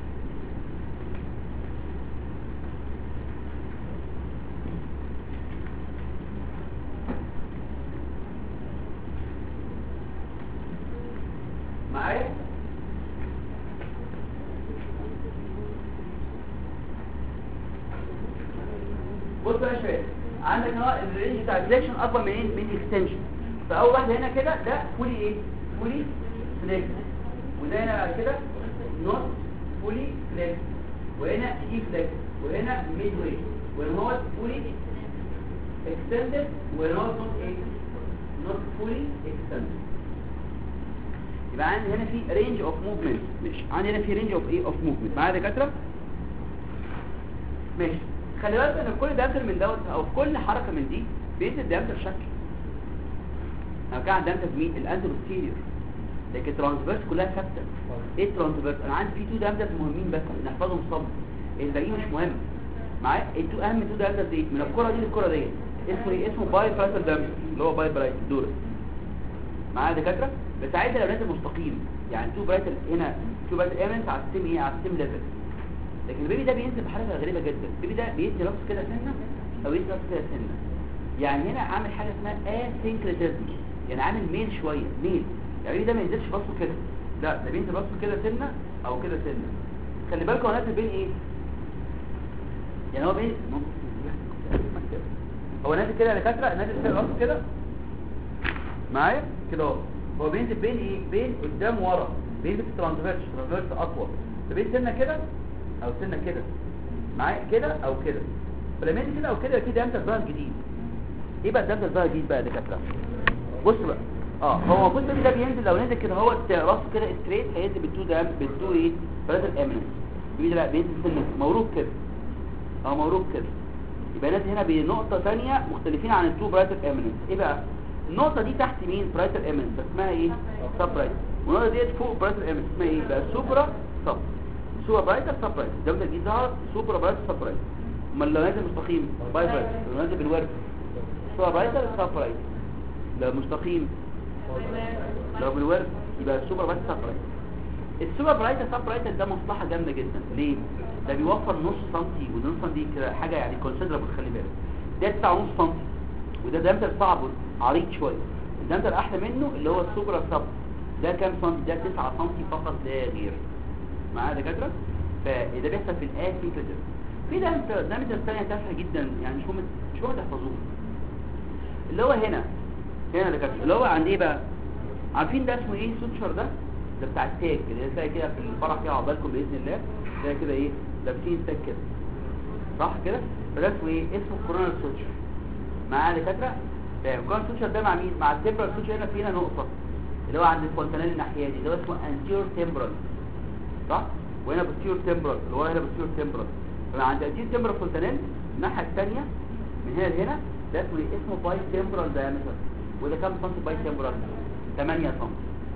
معايا بص بقى يا شباب عندك اهو الرينج بتاع الفليكشن اكبر من ايه من الاكستنشن فاول واحده هنا كده ده فولي ايه فولي فليكس وده هنا بعد كده نوت فولي فليكس وهنا دي فليكس وهنا ميد واي وهنا هو فولي اكستندد وهنا هو نوت ايه نوت فولي اكستندد يبقى عندي هنا في رينج اوف موفمنت ماشي عندي هنا في رينج اوف ايه اوف موفمنت معايا يا دكاتره ماشي خلي بالك ان كل دامتر من دوت او في كل حركه من دي بيدي الدامتر شكل انا كان عندي دامتر مين الانتر بوستيريور لكن الترانسفيرس كلها ثابته ايه الترانسفيرس انا عندي في تو دامترز مهمين بس نحفظهم صم الباقيين مش مهم معايا التو اهم تو دامترز دي من الكره دي للكره دي اسمه ايه اسمه باي برايتال دامتر اللي هو باي برايتال دور معايا يا دكاتره بس عايز لو نازل مستقيم يعني تو برايتال هنا تو برايتال ايمنت على السيم ايه على السيم ليفل لكن البيبي ده بينزل بحركه غريبه جدا البيبي ده بيدي راسه كده سنه او يدي راسه كده سنه يعني هنا عامل حاجه اسمها اسينكريتيزم يعني عامل ميل شويه ميل يعني البيبي ده ما ينزلش راسه كده لا ده بينزل راسه كده سنه او كده سنه خلي بالكم هو نازل بين ايه يعني هو بين هو نازل كده يا دكاتره نازل كده راسه كده معايا كده اهو هو بينزل بين ايه بين قدام ورا بينزل في الترانسفيرس الترانسفيرس اطول فبين سنه كده او سنه كده معايا كده او كده فلما يجي كده او كده كده انت ظهر جديد ايه بقى ده ظهر جديد بقى يا دكاتره بص بقى اه هو المفروض البيبي ده بينزل لو نزل كده هو راسه كده ستريت هينزل بالتو ده بالتو ايه ثلاثه الامنس البيبي ده لا بينزل سنه موروب كده اه موروب كده يبقى نازل هنا بنقطه ثانيه مختلفين عن التو برايتال امنس ايه بقى النقطه دي تحت مين برايتال امنس اسمها ايه سب برايت والنقطه ديت فوق برايتال امنس اسمها ايه بقى سوبرا سب سوبر برايتر سب برايتر ده دي ظهر سوبر برايتر سب برايتر امال لو نازل مستقيم باي برايتر لو نازل بالورد سوبر برايتر سب برايتر لو مستقيم لو بالورد يبقى سوبر برايتر سب برايتر السوبر برايتر سب برايتر ده مصلحه جامده جدا ليه ده بيوفر نص سنتي ونص سنتي كده حاجه يعني كونسيدرابل خلي بالك ده 9 ونص سنتي وده دمتر صعب عريض شويه الدمتر احلى منه اللي هو السوبر سب ده كام سنتي ده 9 سنتي فقط لا غير معايا يا دكاتره فده بيحصل في الاسيكليتر في دمتر دمتر ثانيه تافهه جدا يعني مش مهم مش مهم تحفظوه اللي هو هنا هنا يا دكاتره اللي هو عند ايه بقى عارفين ده اسمه ايه سوتشر ده ده بتاع التاج اللي تلاقي كده في الفرح كده عقبالكم باذن الله تلاقي كده ايه لابسين تاج كده صح كده فده اسمه ايه اسمه كورونال سوتشر معايا يا دكاتره تمام كورونال سوتشر ده مع مين مع التمبرال سوتشر هنا في هنا نقطه اللي هو عند الفونتانيل الناحيه دي اللي هو اسمه انتيور تمبرال صح وهنا بوستيور تمبرال اللي هو هنا بوستيور تمبرال فعند انتيور تمبرال فونتانيل الناحيه الثانيه من هنا لهنا ده اسمه ايه اسمه باي تمبرال دايمتر وده كام سنتي باي تمبرال 8 سم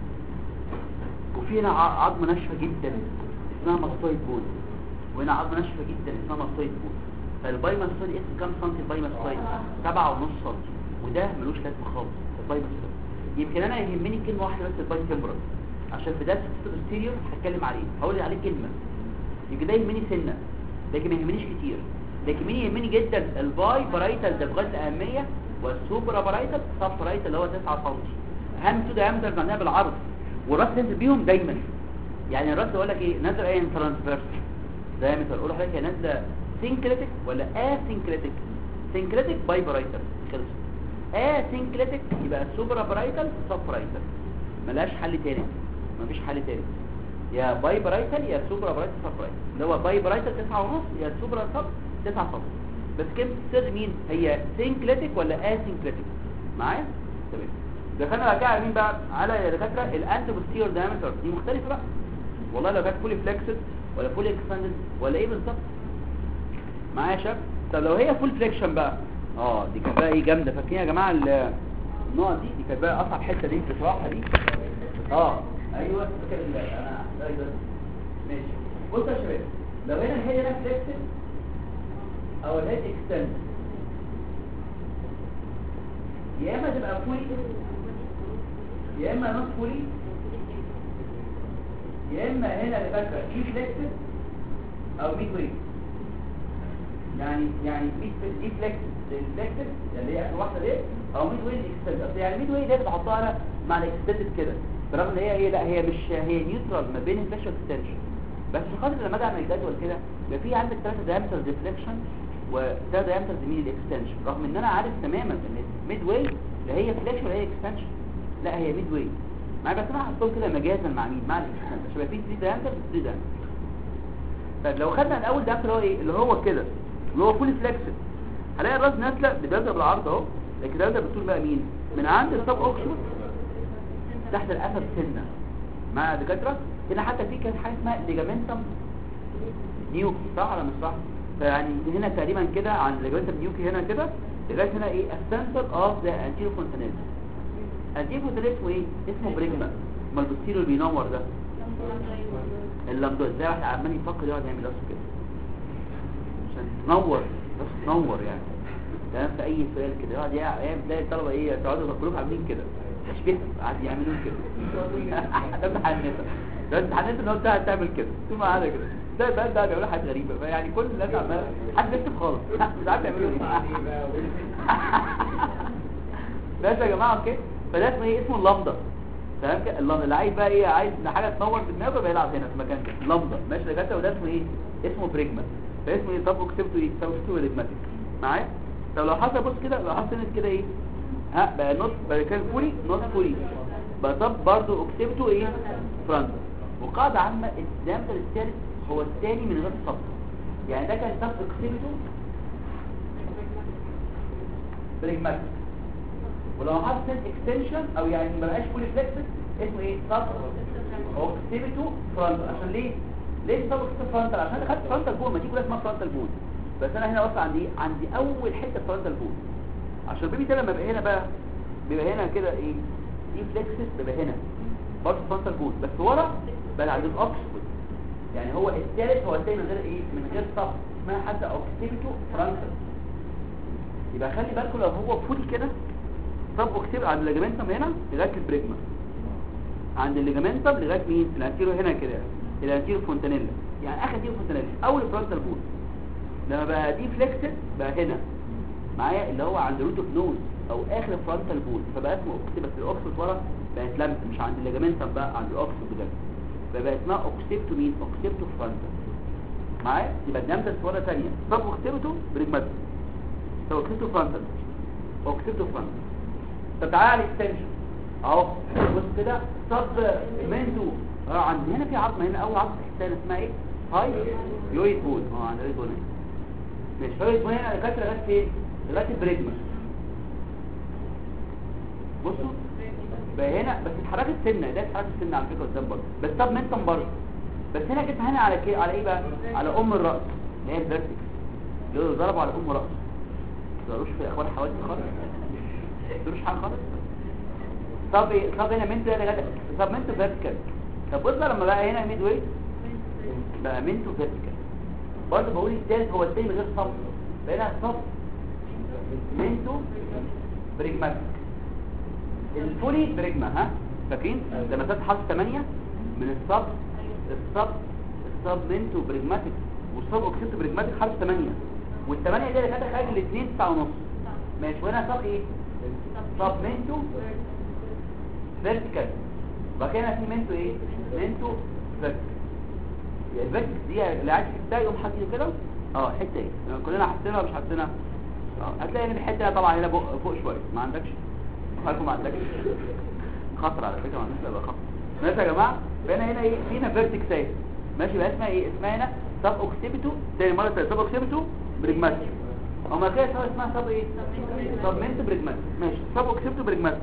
وفي هنا ع- عظمه ناشفه جدا اسمها ماستويد بون وهنا عظمه ناشفه جدا اسمها ماستويد بون فالباي ماستويد اسمه كام سنتي الباي ماستويد 7 ونص سم وده ملوش لازمه خالص الباي ماستويد يمكن انا يهمني كلمه واحده بس الباي تمبرال عشان في درس الستيريو هتكلم عليه هقول عليه كلمه يمكن ده يهمني سنه لكن ما يهمنيش كتير لكن مين يهمني جدا الباي بارايتال ده بغايه الاهميه والسوبرا بارايتال سب بارايتال اللي هو 9 سم اهم تو دايمتر معناها بالعرض والراس تنزل بيهم دايما يعني الراس يقول لك ايه نازل ايه ترانسفيرس دايمتر اقول لحضرتك هي نازله سينكليتك ولا اسينكليتك سينكليتك باي بارايتال خلص اسينكليتك يبقى سوبرا بارايتال سب بارايتال ملهاش حل تاني مفيش حل تاني يا باي برايتال يا سوبرا برايتال سب برايتال اللي هو باي برايتال 9 ونص يا سوبرا سب 9 سم بس كلمه السر مين هي سينكليتك ولا اسينكليتك معايا تمام دخلنا بقى كده على مين بقى على يا دكاتره الانتي بوستيريور دايمتر دي مختلفه بقى والله لو كانت فولي فليكسد ولا فولي اكسباندد ولا ايه بالظبط معايا يا شباب طب لو هي فول فليكشن بقى اه دي كانت بقى ايه جامده فاكرين يا جماعه ال- النقط دي دي كانت بقى اصعب حته دي بصراحه دي اه ايوه فاكر ال- انا ايوه ماشي بص يا شباب لو هنا هي هنا فليكسد او الهيد اكستند يا اما تبقى فولي يا اما نوت فولي يا اما هنا اللي فاكره دي فليكسد او ميد ويت يعني يعني ميد دي فليكسد الفليكسد اللي هي اخر واحده دي او ميد ويت اكستند اصل يعني ميد ويت دي بحطها انا مع الاكستندد كده برغم ان هي هي لا هي مش هي نيوترال ما بين الفلاش والاكستنشن بس خاطر لما اجي اعمل الجدول كده يبقى في عندك ثلاثه دايمتر ديفليكشن وثلاثه دايمتر مين الاكستنشن رغم ان انا عارف تماما ان ميد واي لا هي فلاش ولا هي اكستنشن لا هي ميد واي معايا بس انا هحطهم كده مجازا مع مين مع الاكستنشن عشان يبقى في 3 دايمتر 3 دايمتر طيب لو خدنا الاول دايمتر اللي هو ايه اللي هو كده اللي هو فولي فليكسد هلاقي الراس نازله بتبدا بالعرض اهو لكن ده بالطول بقى مين من عند السب اوكسفورد تحت القفا سنه مع دكاتره هنا حتى في كانت حاجه اسمها ليجامنتم نيوكي صح ولا مش صح فيعني هنا تقريبا كده عند ليجامنتم نيوكي هنا كده لغايه هنا ايه السنتر اوف ذا انتيرو فونتانيل انتيرو فونتانيل اسمه ايه اسمه بريجما ما البوستيرو اللي بينور ده اللمدود زي واحد عمال يفكر يقعد يعمل راسه كده عشان تنور بس تنور يعني تمام في اي سؤال كده يقعد يعمل تلاقي الطلبه ايه يقعدوا كلهم عاملين كده تشبيه قاعد يعملون كده ده امتحان النساء ده امتحان النساء اللي هو بتاع تعمل كده ثم قاعده كده ده ده ده بيعملوا حاجات غريبه فيعني كل الناس عماله حد بيكتب خالص مش عارف يعملوا ايه بس يا جماعه اوكي فده اسمه ايه اسمه اللمضه تمام كده اللمضه اللي عايز بقى ايه عايز حاجه تنور في دماغه بيلعب هنا في المكان ده لمضه ماشي يا جدع وده اسمه ايه اسمه بريجما فاسمه ايه طب كتبته ايه طب كتبته ريجماتيك معايا طب لو حصل بص كده لو حصل كده ايه ها بقى نص بقى كان فولي نص فولي بقى طب برضه اكتبته ايه فرونت وقاعده عامه الدامتر الثالث هو الثاني من غير صف يعني ده كان طب اكتبته بريجماتيك ولو حصل اكستنشن او يعني ما بقاش فولي فليكسد اسمه ايه صف اكتبته فرونت عشان ليه ليه صف اكتبته فرونت عشان خدت فرونتال بون ما دي كلها اسمها فرونتال بون بس انا هنا واقف عندي عندي اول حته فرونتال بون عشان البيبي ده لما بيبقى هنا بقى بيبقى هنا كده ايه دي فليكسس بيبقى هنا برضه فرونتال بون بس ورا بقى عند الاوكسفورد يعني هو الثالث هو الثاني من غير ايه من غير صف اسمها حتى اوكسيبيتو فرونتال يبقى خلي بالكم لو هو فولي كده طب اكتب على الليجمنتم هنا لغايه البريجما عند الليجامنتم لغايه مين الانتيرو هنا كده يعني الانتيرو فونتانيلا يعني اخر انتيرو فونتانيلا اول فرونتال بول لما بقى دي فليكسد بقى هنا معايا اللي هو عند روت اوف نوز او اخر فرونتال بول فبقى اسمه اوكسيت بس الاوكسيت ورا بقت لمس مش عند الليجامنتم بقى عند الاوكسيت بجد فبقى اسمها اوكسيبتو مين اوكسيبتو فرونتال معايا يبقى الدمتس ورا ثانيه طب اوكسيبتو بريجماتيك طب اوكسيبتو فرونتال اوكسيبتو فرونتال طب تعالى على الاكستنشن اهو بص كده طب منتو اه عند هنا في عظمه هنا اول عظمه تحسها اسمها ايه هاي يويد بون اه عند اليويد بون هنا مش يويد بون هنا لغايه لغايه فين لغايه البريجما بصوا بقى هنا بس اتحركت سنه ده اتحركت سنه على فكره قدام برضه بس طب منتم برضه بس هنا جيت هنا على كي على ايه بقى على ام الراس اللي هي الفيرتكس اللي ضربوا على ام راس ما تقدروش في اخبار حوادث خالص ما تقدروش حاجه خالص طب ايه طب هنا منتو ده لغايه طب منتو فيرتيكال طب بص لما بقى هنا ميد ويت بقى منتو فيرتيكال برضه بقول الثالث هو الثاني من غير صف بقينا صف منتو بريجماتيك الفولي بريجما ها فاكرين لما كانت حرف 8 من الصب الصب الصب منتو بريجماتيك والصب اوكسيتو بريجماتيك حرف 8 والثمانية دي اللي كانت خارج الاثنين 9 ونص ماشي وهنا صب ايه صب منتو فيرتيكال بقى هنا في منتو ايه منتو فيرتيكال الفيرتيكال دي اللي عايز تحسها يقوم حاطط كده اه الحته ايه كلنا حاسينها ولا مش حاسينها اه هتلاقي ان الحته طبعا هنا فوق فوق شويه ما عندكش حالكم ما عندكش خطر على فكره ما عندكش بقى خطر ماشي يا جماعه فهنا هنا ايه فينا فيرتكس اهي ماشي بقى اسمها ايه اسمها هنا سب اوكسيبيتو تاني مره سب اوكسيبيتو بريجماتيك اما كده اسمها اسمها سب ايه سب منت بريجماتيك ماشي سب اوكسيبيتو بريجماتيك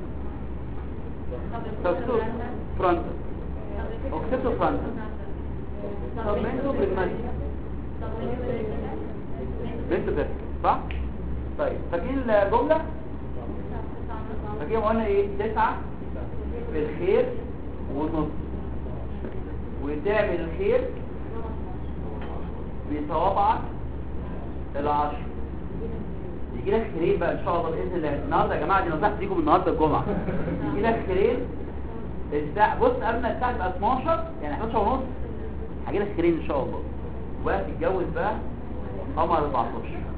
سب فرونت اوكسيبيتو فرونت سب منتو بريجماتيك بنت فيرتكس صح طيب فاكرين الجمله فكده قلنا ايه تسعة في الخير ونص وتعمل الخير بصوابعك العشر يجي لك خيرين بقى ان شاء الله باذن الله النهارده يا جماعه دي نصيحه ليكم النهارده الجمعه يجي لك خيرين الساعه بص قبل ما الساعه تبقى 12 يعني 11 ونص هجي لك خيرين ان شاء الله وبقى تتجوز بقى قمر 14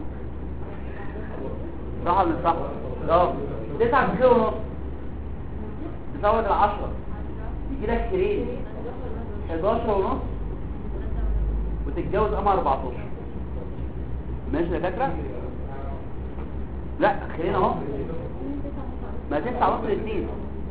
صح ولا مش صح؟ اه تسعة بخير ونص تزود العشرة يجي لك خيرين 11 ونص وتتجوز قمر 14 ماشي يا دكاتره لا خيرين اهو ما تسعة ونص الاثنين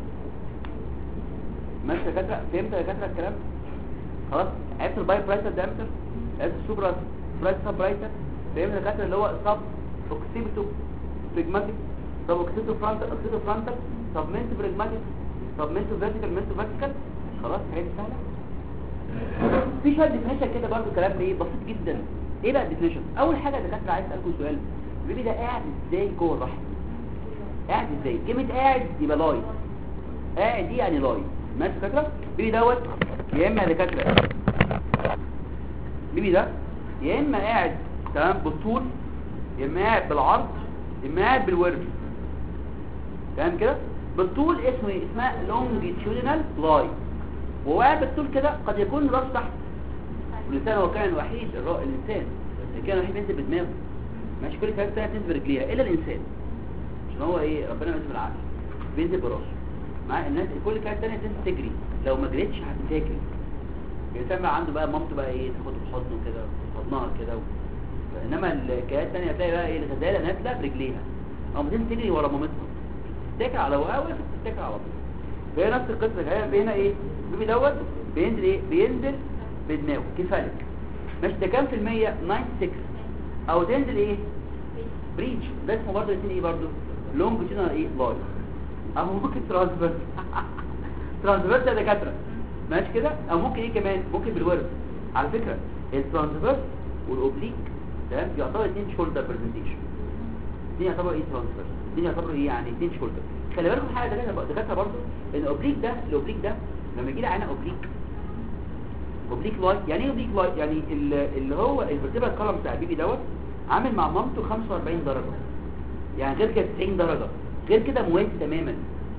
ماشي يا دكاتره فهمت يا دكاتره الكلام خلاص عرفت الباي برايتر دايمتر عرفت السوبرا برايتر برايتر فهمت يا دكاتره اللي هو سب اوكسيبتو بريجماتيك طب اوكسيتو فرونتال اوكسيتو فرونتال طب منتو بريجماتيك طب منتو فيرتيكال منتو فيرتيكال خلاص حاجات سهله في شويه ديفينيشن كده برضو كلام ايه بسيط جدا ايه بقى الديفينيشن اول حاجه يا دكاتره عايز اسالكم سؤال البيبي ده قاعد ازاي جوه الرحم قاعد ازاي كلمه قاعد يبقى لاي قاعد دي يعني لاي ماشي يا دكاتره البيبي دوت يا اما يا دكاتره البيبي ده يا اما قاعد تمام بالطول يا اما قاعد بالعرض يا اما قاعد بالورد تمام كده بالطول اسمه ايه اسمها لونجيتيودينال لاي وهو قاعد بالطول كده قد يكون راس تحت والانسان هو كان الوحيد الرا... الانسان اللي كان الوحيد بينزل بدماغه ماشي كل حاجه ثانيه بتنزل برجليها الا الانسان عشان هو ايه ربنا ينزل بالعقل بينزل براسه مع الناس كل حاجه ثانيه بتنزل تجري لو ما جريتش هتتاكل الانسان بقى عنده بقى مامته بقى ايه تاخده في حضنه كده حضنها كده و... انما الكائنات الثانيه هتلاقي بقى ايه الغزاله نازله برجليها او بتنزل تجري ورا مامتها تتاكل على وقاوه تتاكل على طول فهي نفس القصه هي هنا ايه البيبي دوت بينزل ايه بينزل بدماغه كفالك مش ده كام في المية 96 او تنزل ايه بريتش ده اسمه برضه يسمى ايه برضه لونجيتودينال ايه لاي او ممكن ترانسفيرس ترانسفيرس يا دكاتره ماشي كده او ممكن ايه كمان ممكن بالورد على فكره الترانسفيرس والاوبليك تمام يعتبر اثنين شولدر برزنتيشن دي يعتبر ايه ترانسفيرس دي يعتبر ايه يعني اثنين شولدر خلي بالكم حاجه دكاتره دكاتره برضه ان الاوبليك ده الاوبليك ده لما يجي لي عينه اوبليك اوبليك لاي يعني ايه اوبليك لاي يعني اللي هو الفيرتيبرال كولم بتاع البيبي دوت عامل مع مامته 45 درجه يعني غير كده 90 درجه غير كده موازي تماما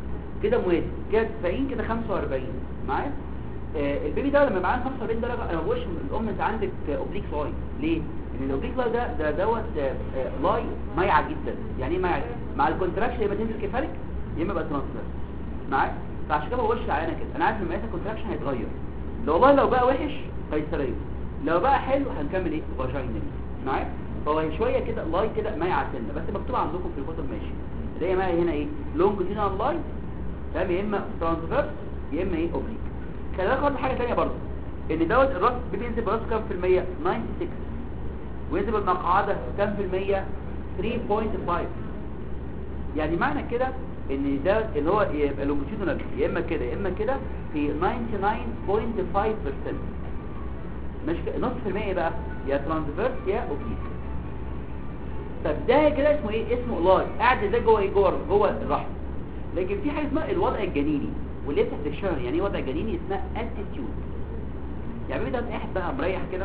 كده موازي كده 90 كده 45 معايا آه البيبي ده لما معاه 45 درجه انا ما بقولش الام انت عندك اوبليك لاي ليه ان الاوبليك لاي ده ده دوت آه، آه، لاي مايعه جدا يعني ايه مايعه مع الكونتراكشن يا اما تنزل كفالك يا اما بقى ترانسفير معايا فعشان كده ما بقولش العيانه كده انا عارف ان مقاس الكونتراكشن هيتغير لو والله لو بقى وحش قيصريه لو بقى حلو هنكمل ايه فاجينال معايا فهو شويه كده لاي كده مايعه سنه بس مكتوب عندكم في الكتب ماشي اللي هي مايعه هنا ايه لونجيتودينال لاي تمام يا اما ترانسفيرس يا اما ايه اوبليك خلي بالك برضه حاجه ثانيه برضه ان دوت الراس بينزل براسه كام في الميه 96 وينزل بالمقعده كام في الميه 3.5 يعني معنى كده ان ده اللي هو يبقى لونجيتودينال يا اما كده يا اما كده في 99.5% مش ك- نص في المية بقى يا ترانسفيرس يا اوبليك طب ده كده اسمه ايه اسمه لاي قاعد ازاي جوه ايه جوه جوه الرحم لكن في حاجه اسمها الوضع الجنيني واللي بتاعت الشهر يعني ايه وضع جنيني اسمها اتيتيود يعني البيبي ده قاعد بقى مريح كده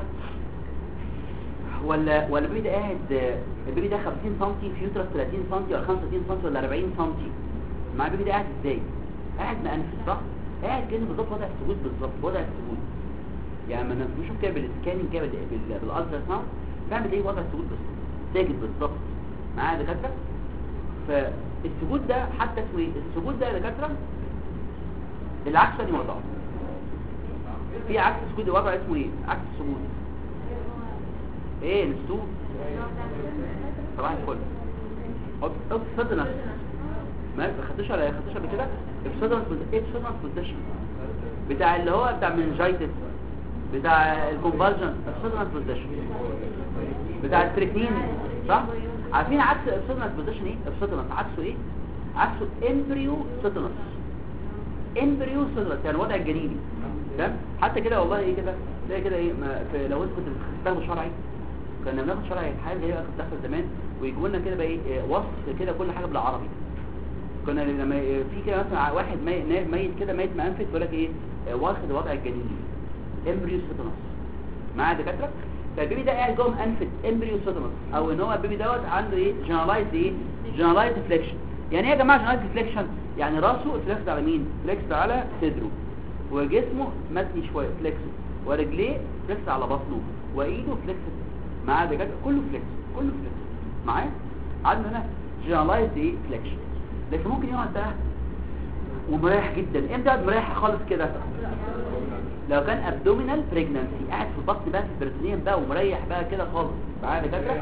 ولا ولا البيبي ده قاعد البيبي ده 50 سم في يوترس 30 سم ولا 35 سم ولا 40 سم مع البيبي ده قاعد ازاي قاعد مأنفس صح قاعد كده بالظبط وضع السجود بالظبط وضع السجود يعني لما نشوف كده بالسكاننج كده بال- بال- بالالترا ساوند فاهم ايه وضع السجود بالظبط ساجد بالظبط معايا يا دكاتره فالسجود ده حتى اسمه ايه السجود ده يا دكاتره العكس ثاني وضعه في عكس السجود وضع اسمه ايه عكس السجود ايه نسوه صباح الفل ابسدنس ما خدتوش على خدتوش قبل كده ابسدنس ايه ابسدنس بوزيشن بتاع اللي هو بتاع منجايتس بتاع الكونفالجن ابسدنس بوزيشن بتاع التريكنين صح عارفين عكس ابسدنس بوزيشن ايه ابسدنس عكسه ايه عكسه امبريو سيتنس امبريو سيتنس يعني الوضع الجنيني تمام حتى كده والله ايه كده تلاقي كده ايه ما في لو انت كنت بتاخدوا شرعي كنا بناخد شرعي حاجه هي كانت بتحصل زمان ويجيبوا لنا كده بقى ايه إيه، وصف كده كل حاجه بالعربي كنا لما في كده مثلا واحد مي- نا- ميت كده ميت مأنفت يقول لك ايه آه، واخد الوضع الجنيني امبريو سيتنس معايا يا دكاتره فالبيبي ده قاعد جوه مأنفت امبريو سيتنس او ان هو البيبي دوت عنده ايه جنرالايز ايه جنرالايز فليكشن يعني ايه يا جماعه جنرالايز فليكشن يعني راسه فليكس على مين فليكس على صدره وجسمه متني شويه فليكس ورجليه فليكس على بطنه وايده فليكس معايا يا دكاتره كله فليكس كله فليكس معايا عندنا هنا جنرالايز ايه فليكشن لكن ممكن يقعد بقى ومريح جدا امتى يقعد مريح خالص كده لو كان ابدومينال بريجنانسي قاعد في البطن بقى في البريتونيوم بقى ومريح بقى كده خالص معايا يا دكاتره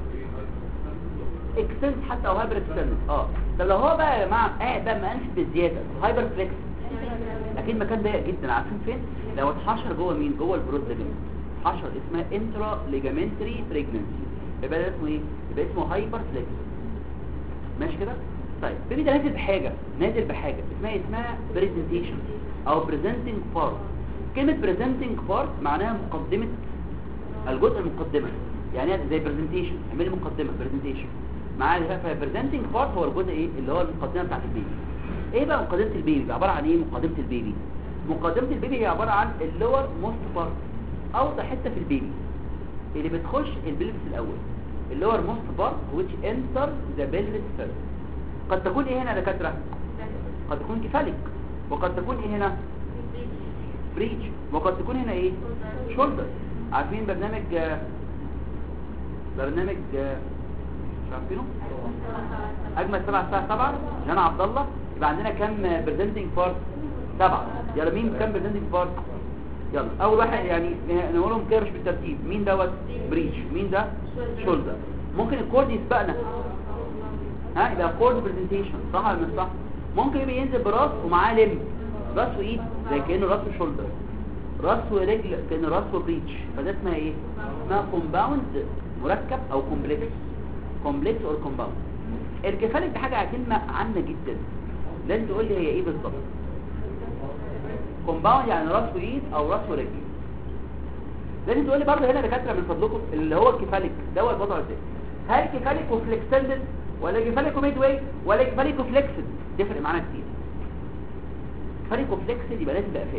اكستنس حتى او هايبر اكستنس اه طب لو هو بقى يا جماعه قاعد بقى مأنف بزياده هايبر فليكس اكيد مكان ضيق جدا عارفين فين لو اتحشر جوه مين جوه البروز ليجمنت اتحشر اسمها انترا ليجامنتري بريجنانسي يبقى ده اسمه ايه يبقى اسمه هايبر فليكس ماشي كده طيب بيبي ده نازل بحاجه نازل بحاجه اسمها إيه؟ اسمها بريزنتيشن او بريزنتنج بارت كلمه بريزنتنج بارت معناها مقدمه الجزء المقدمه يعني إيه؟ زي برزنتيشن اعملي مقدمه برزنتيشن معايا فبرزنتنج بارت هو الجزء ايه اللي هو المقدمه بتاعت البيبي ايه بقى مقدمه البيبي عباره عن ايه مقدمه البيبي مقدمه البيبي هي عباره عن اللور موست بارت اوطى حته في البيبي اللي بتخش البلفس الاول اللور موست بارت which enter the pelvis first قد تكون ايه هنا يا دكاتره قد تكون كفالك وقد تكون ايه هنا بريتش وقد تكون هنا ايه شولدر عارفين برنامج آه، برنامج آه، مش عارفينه اجمل سبعة الساعة سبعة جانا عبد الله يبقى عندنا كام بريزنتنج بارت سبعة يلا مين كام بريزنتنج بارت يلا اول واحد يعني نقولهم كده مش بالترتيب مين دوت بريتش مين ده شولدر ممكن الكورد يسبقنا ها يبقى كورد برزنتيشن صح ولا مش صح ممكن يبقى ينزل براس ومعاه لم راس وايد زي كانه راس وشولدر راس ورجل كانه راس وبريتش فده اسمها ايه اسمها كومباوند مركب او كومبلكس كومبلكس اور كومباوند الكفالك دي حاجه كلمه عامه جدا لازم تقول لي هي ايه بالظبط كومباوند يعني راس وايد او راس ورجل لازم تقول لي برضه هنا دكاتره من فضلكم اللي هو الكفالك دوت وضعه ازاي هل كفالك وفليكسندد ولا كفالك وميد واي ولا كفالك وفليكسد تفرق معانا كتير كفالك وفليكسد يبقى لازم يبقى فاهم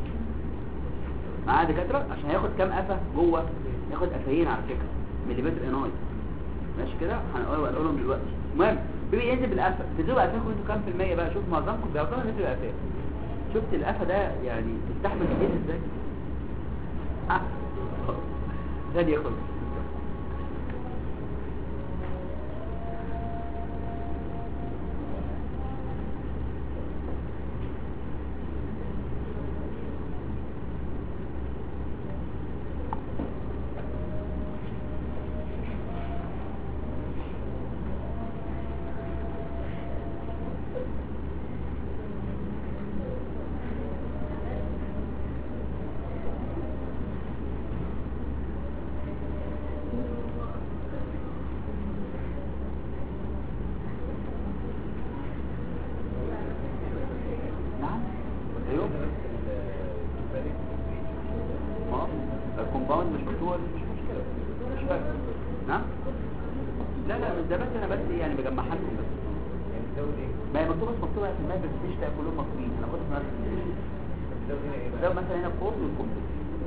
معايا دكاتره عشان هياخد كام قفا جوه ياخد قفايين على فكره مليمتر اناي ماشي كده هنقول هنقولهم دلوقتي المهم بيبي ينزل بالقفا تنزلوا بالقفا انتوا كام في المية بقى شوف معظمكم بيعرفوا ينزل بالقفا شفت القفا ده يعني تستحمل الجيل ازاي آه. ثانية خلص نعم ايوه ما الكومباوند مش مكتوب مش مشكلة مش فارق نعم لا لا ده بس انا بس يعني بجمعها لكم بس ما هي مكتوبة مش مكتوبة في الماء بس مش كلهم مكتوبين انا كنت في نفس ده مثلا هنا فوق والكومباوند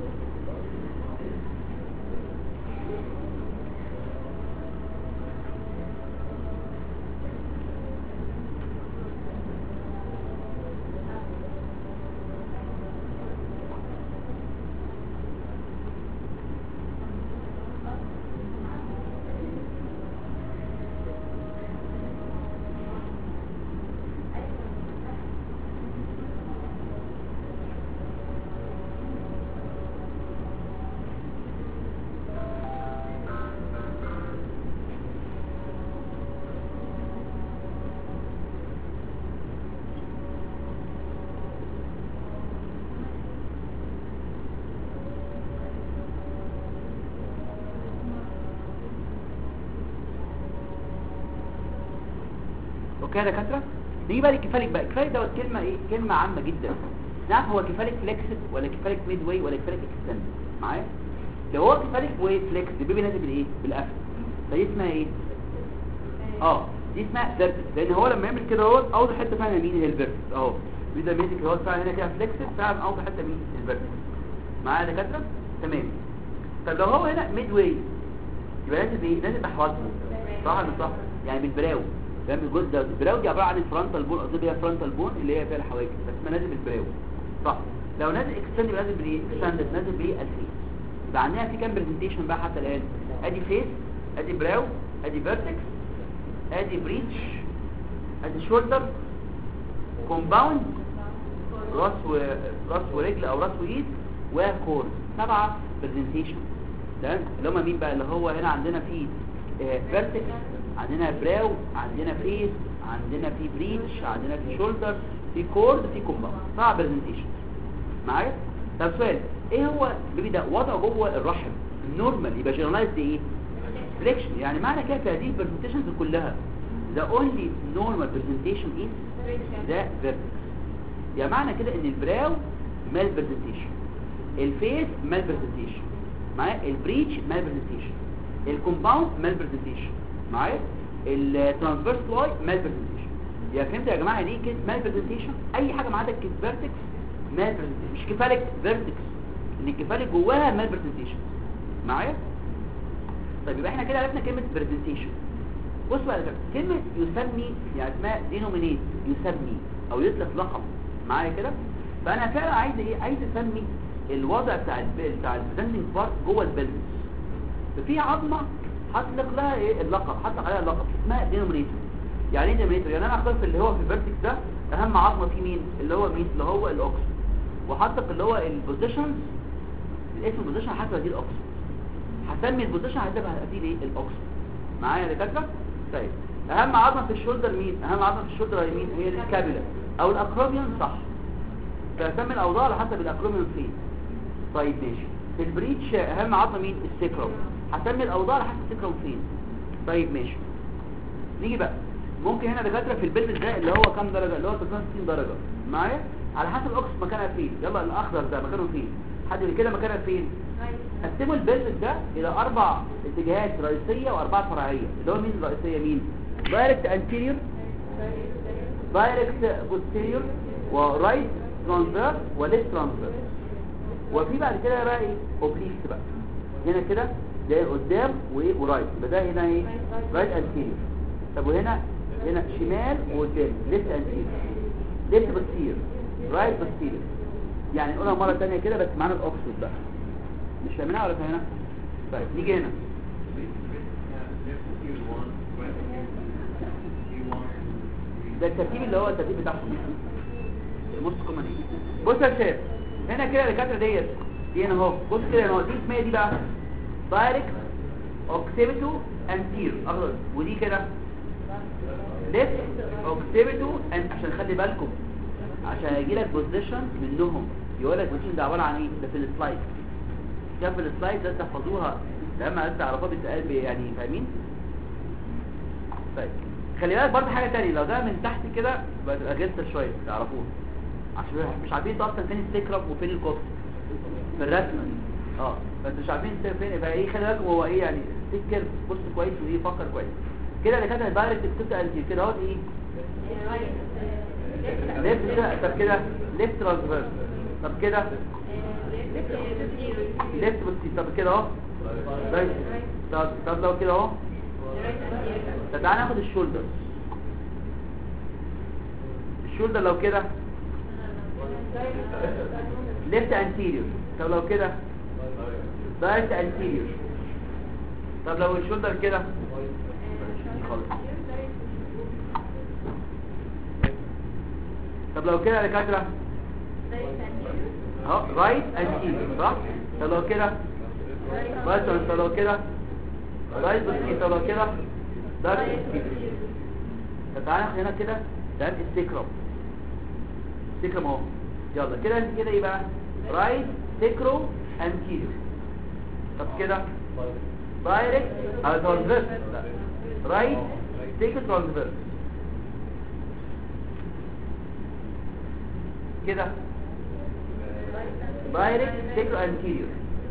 اوكي يا دكاتره نيجي بقى للكفالك بقى الكفالك دوت كلمه ايه كلمه عامه جدا نعرف هو كفالك فليكسد ولا كفالك ميد واي ولا كفالك اكستند معايا لو هو كفالك واي فليكس البيبي نازل بالايه بالقفل فدي اسمها ايه اه دي اسمها فيرتكس لان هو لما يعمل كده اهو اوضح حته فعلا مين هي الفيرتكس اهو بيبدا ماسك اهو فعلا هنا كده فليكسد فعلا اوضح حته مين الفيرتكس معايا يا دكاتره تمام طب لو هو هنا ميد واي يبقى نازل بايه نازل بحواجبه صح ولا مش صح يعني بالبراو فاهم الجزء ده البراو دي عباره عن الفرونتال بون قصدي هي فرونتال بون اللي هي فيها الحواجب بس ما نازل بالبراو صح لو نازل اكستند يبقى نازل بايه اكستند نازل بايه الفيس يبقى عندنا في كام برزنتيشن بقى حتى الان ادي فيس ادي براو ادي فيرتكس ادي بريتش ادي شولدر كومباوند راس و... راس ورجل او راس وايد وكور سبعه برزنتيشن تمام اللي هم مين بقى اللي هو هنا عندنا في فيرتكس عندنا براو عندنا فيس عندنا في بريتش عندنا في شولدر في كورد في كومباوند سبعه برزنتيشن معايا طب سؤال ايه هو البيبي ده وضعه جوه الرحم النورمال يبقى جنرالايزد ايه فليكشن يعني معنى كده في هذه البرزنتيشنز كلها the only normal presentation is ده vertex يعني معنى كده ان البراو مال برزنتيشن الفيس مال برزنتيشن معايا البريتش مال برزنتيشن الكومباوند مال برزنتيشن معايا الترانسفيرس لاي مال برزنتيشن يا فهمت يا جماعه ليه كده مال برزنتيشن اي حاجه معاك فيرتكس مال برزنتيشن مش كفالك فيرتكس ان الكفالك جواها مال برزنتيشن معايا طيب يبقى احنا كده عرفنا كلمه برزنتيشن بص بقى يا جماعه كلمه يسمي يعني اسمها دينومينيت يسمي او يطلق لقب معايا كده فانا فعلا عايز ايه عايز اسمي الوضع بتاع الب... بتاع البرزنتنج بارت جوه البلد ففي عظمه هطلق لها ايه اللقب هطلق عليها اللقب اسمها دينومينيتور يعني ايه دينومينيتور يعني انا اختار في اللي هو في الفيرتكس ده اهم عظمه فيه مين اللي هو مين اللي هو الاوكس وهطلق اللي هو البوزيشنز الاسم البوزيشن حسب هذه الاوكس هسمي البوزيشن هسيبها هذه الايه الاوكس معايا يا دكاتره طيب اهم عظمه في الشولدر مين اهم عظمه في الشولدر هي مين هي الكابيلا او الاكروميون صح فاسمي الاوضاع على حسب الاكروميون فين طيب ماشي في البريتش اهم عظمه مين السكرم هسمي الاوضاع على حسب السكرم فين طيب ماشي نيجي بقى ممكن هنا دكاتره في البلد ده اللي هو كام درجه اللي هو 360 درجه معايا على حسب الاوكس مكانها فين يلا الاخضر ده مكانه فين حد اللي كده مكانها فين قسموا البلد ده الى اربع اتجاهات رئيسيه واربعه فرعيه اللي هو مين الرئيسيه مين دايركت انتيريور دايركت بوستيريور ورايت ترانسفير وليفت ترانسفير وفي بعد كده بقى ايه اوبليك بقى هنا كده ده قدام وايه ورايت يبقى ده هنا ايه رايت انتيريور طب وهنا هنا شمال وقدام ليفت انتير ليفت بتصير رايت بتصير يعني نقولها مرة تانية كده بس معانا الاوكسود بقى مش فاهمينها ولا فاهمينها طيب نيجي هنا ده الترتيب اللي هو الترتيب بتاعهم الموست كومن ايه بص يا شباب هنا كده الدكاتره ديت دي هنا اهو بص كده اهو دي اسمها دي بقى دايركت اوكسيبيتو انتير اخضر ودي كده ليفت اوكسيبيتو ان عشان خلي بالكم عشان يجي لك بوزيشن منهم يقول لك بوزيشن ده عباره عن ايه ده في السلايد كان في السلايد ده تحفظوها لما انت تعرفوها بالتقال يعني فاهمين طيب خلي بالك برضه حاجه تانية لو ده من تحت كده بقى تبقى غلسه شويه تعرفوها عشان مش عارفين انتوا اصلا فين السكرم وفين الكوكس في الرسمه دي اه فانتوا مش عارفين السكرم فين يبقى ايه خلي بالكم هو ايه يعني سكر بص كويس وايه فكر كويس كده اللي كانت الدايركت بتبقى انتي كده اهوت ايه ليفت كده طب كده ليفت ترانسفيرس طب كده ليفت بس طب كده اهو رايت طب طب لو كده اهو طب تعالى ناخد الشولدر الشولدر لو كده ليفت انتيريور طب لو كده دايركت انتيريور طب لو الشولدر كده خالص طب لو كده يا دكاتره اهو رايت انتيريور صح طب لو كده رايت طب لو كده رايت بس طب لو كده دايركت انتيريور طب تعالى ناخد هنا كده ده السيكرم سيكرم اهو يلا كده انت كده ايه بقى رايت سيكرو انتيريور طب كده دايركت على ترانسفيرس رايت سيكرو ترانسفيرس كده دايركت سيكرو انتيريور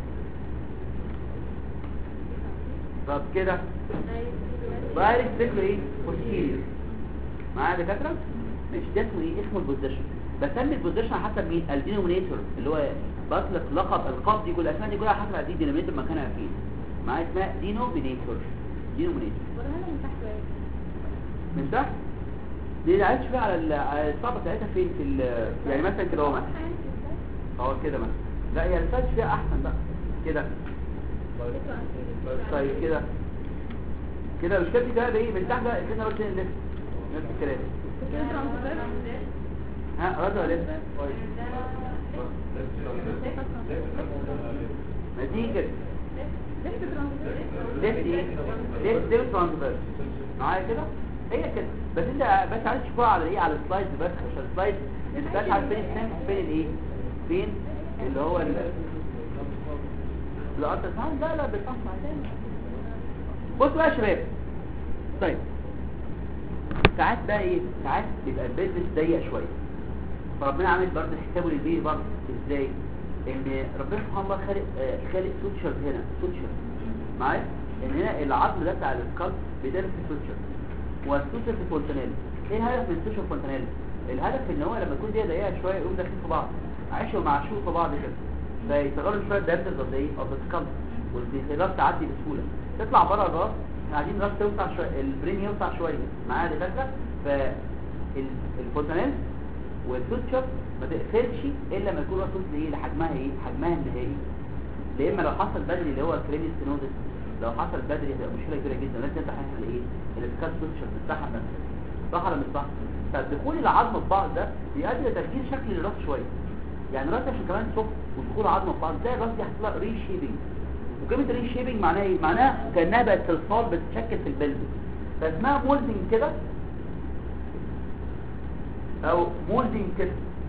طب كده دايركت سيكرو ايه بوستيريور معايا يا دكاتره مش ده اسمه ايه اسمه البوزيشن بسمي البوزيشن على حسب مين الدينومينيتور اللي هو بطلق لقب القاب دي كل الاسماء دي كلها حسب دي دينومينيتور مكانها فين معايا اسمها دينومينيتور دينومينيتور من تحت دي عايز شويه على ال- على الصعبه بتاعتها فين في ال- يعني مثلا كده اهو مثلا اهو كده مثلا لا هي الفاش فيها احسن بقى كده طيب كده كده مش كده كده ايه من تحت بقى كده روتين ليفت نفس الكلام ها رد ولا لسه ما دي كده ليفت ايه ليفت ليفت ترانسفيرس معايا كده هي كده بس انت بس عايز تشوفها على ايه على السلايد بس عشان السلايد انت بس عارف فين السنس فين الايه فين اللي هو ال لا انت لا لا بتصنع تاني بصوا بقى يا شباب طيب ساعات بقى ايه ساعات بيبقى البيزنس ضيق شويه فربنا عامل برضه حسابه للبيت برضه ازاي ان ربنا سبحانه الله خالق آه، خالق سوتشر هنا سوتشر معايا ان هنا العظم ده بتاع السكالب بيدرس في سوتشر والسوتشر في فونتانيل ايه الهدف من السوتشر فونتانيل الهدف ان هو لما يكون دي ضيقه شويه يقوم داخلين في بعض عاشوا مع شو في بعض كده فيشتغلوا شويه دايركتز اوف ايه اوف السكالب والخلاف تعدي بسهوله تطلع بره الراس احنا عايزين الراس توسع شويه البرين يوسع شويه معايا يا دكاتره فالفونتانيل والسوتشر ما تقفلش الا لما يكون وصلت لايه لحجمها ايه حجمها النهائي يا اما لو حصل بدري اللي هو كريمي ستينوزس لو حصل بدري هتبقى مشكله كبيره جدا لازم تفتح احنا ايه السكات سوتشر بتاعها نفسها صح ولا مش صح فدخول العظم في بعض ده بيؤدي لتغيير شكل الراس شويه يعني الراس عشان كمان سخن ودخول عظم في بعض زي الراس دي هتطلع ري شيبنج وكلمه ري شيبنج معناها ايه معناها كانها بقت صلصال بتتشكل في البلد فاسمها مولدنج كده او مولدنج كده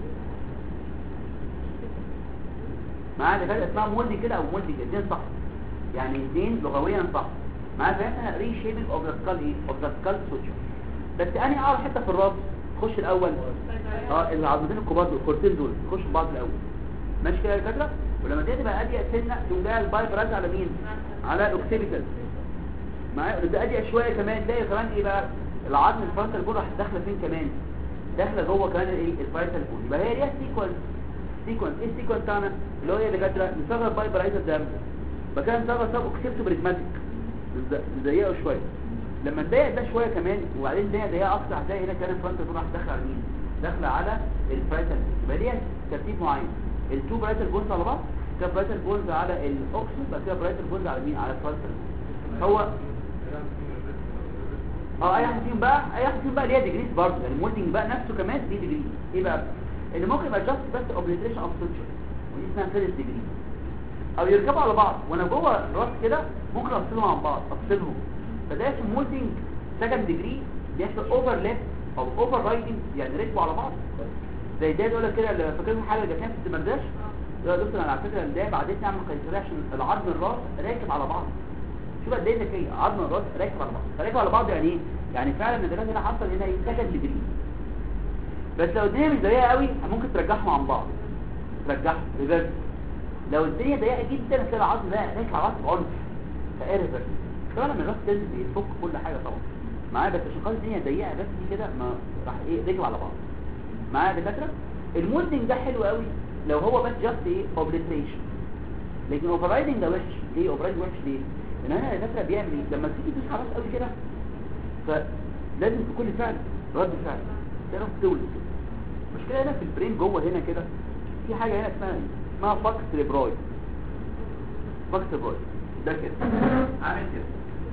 معايا ده اسمها مولدنج كده او مولدنج الاثنين صح يعني الاثنين لغويا صح معايا فاحنا ري شيبنج اوف ذا سكال ايه اوف ذا سكال سوتشر بس انهي اعلى حته في الراس خش الاول اه العظمتين الكبار دول الكورتين دول خش في بعض الاول ماشي كده يا دكاتره ولما دي تبقى اضيق سنه تقوم جايه البايب راجع على مين على الاوكسيبيتال معايا تبقى اضيق شويه كمان تلاقي كمان ايه بقى العظم الفرنتال بول راح داخله فين كمان داخله جوه كمان الايه الفرنتال بول يبقى هي ليها سيكونس سيكونس ايه السيكونس بتاعنا اللي هو ايه يا دكاتره نصغر بايب رايزر دم بقى نصغر سب اوكسيبتو بريزماتيك نضيقه شويه لما تضايق ده شويه كمان وبعدين الدنيا ضيقه اكتر هتلاقي هنا كان الفرونت راح داخل على مين داخله على البرايتال يبقى ليها ترتيب معين التو برايتال بونز على بعض كده برايتال بونز على الاوكسيد بعد كده برايتال بونز على مين على الفرونتال هو اه اي واحد فيهم بقى اي واحد فيهم بقى ليها ديجريز برضه يعني المولدنج بقى نفسه كمان ليه ديجريز ايه بقى اللي ممكن يبقى جاست بس اوبليتريشن اوف سوتشر ودي اسمها فيرست ديجري او يركبوا على بعض وانا جوه الراس كده ممكن افصلهم عن بعض افصلهم فده اسمه مولدنج سكند ديجري بيحصل اوفرلاب او اوفر رايدنج يعني ركبوا على بعض زي ده يقول لك كده اللي فاكرين الحاله اللي كانت في الدمرداش يا دكتور انا على فكره ده بعدين نعمل قيصريه عشان العظم الراس راكب على بعض شوف قد ايه ذكيه عظم الراس راكب على بعض راكب على بعض يعني ايه يعني فعلا النتيجه هنا حصل هنا ايه سكند ديجري بس لو الدنيا مش ضيقه قوي ممكن ترجعهم عن بعض ترجعهم ريفرس لو الدنيا ضيقه جدا هتلاقي العظم ده راكب على بعض عنف فايه ريفرس طبعا لما الراس تنزل بيفك كل حاجه طبعا معايا بس عشان خاطر الدنيا ضيقه بس دي كده ما راح ايه ركب على بعض معايا يا دكاتره المولدنج ده حلو قوي لو هو بس جاست ايه اوبليتريشن لكن اوفرايدنج ده وحش ليه اوفرايدنج وحش ليه ان انا الدكاتره بيعمل ايه لما تيجي تدوس على قوي كده فلازم في كل فعل رد فعل تعرف تولد المشكله هنا في البرين جوه هنا كده في حاجه هنا اسمها اسمها فاكس ريبرويد فاكس ريبرويد ده كده عامل كده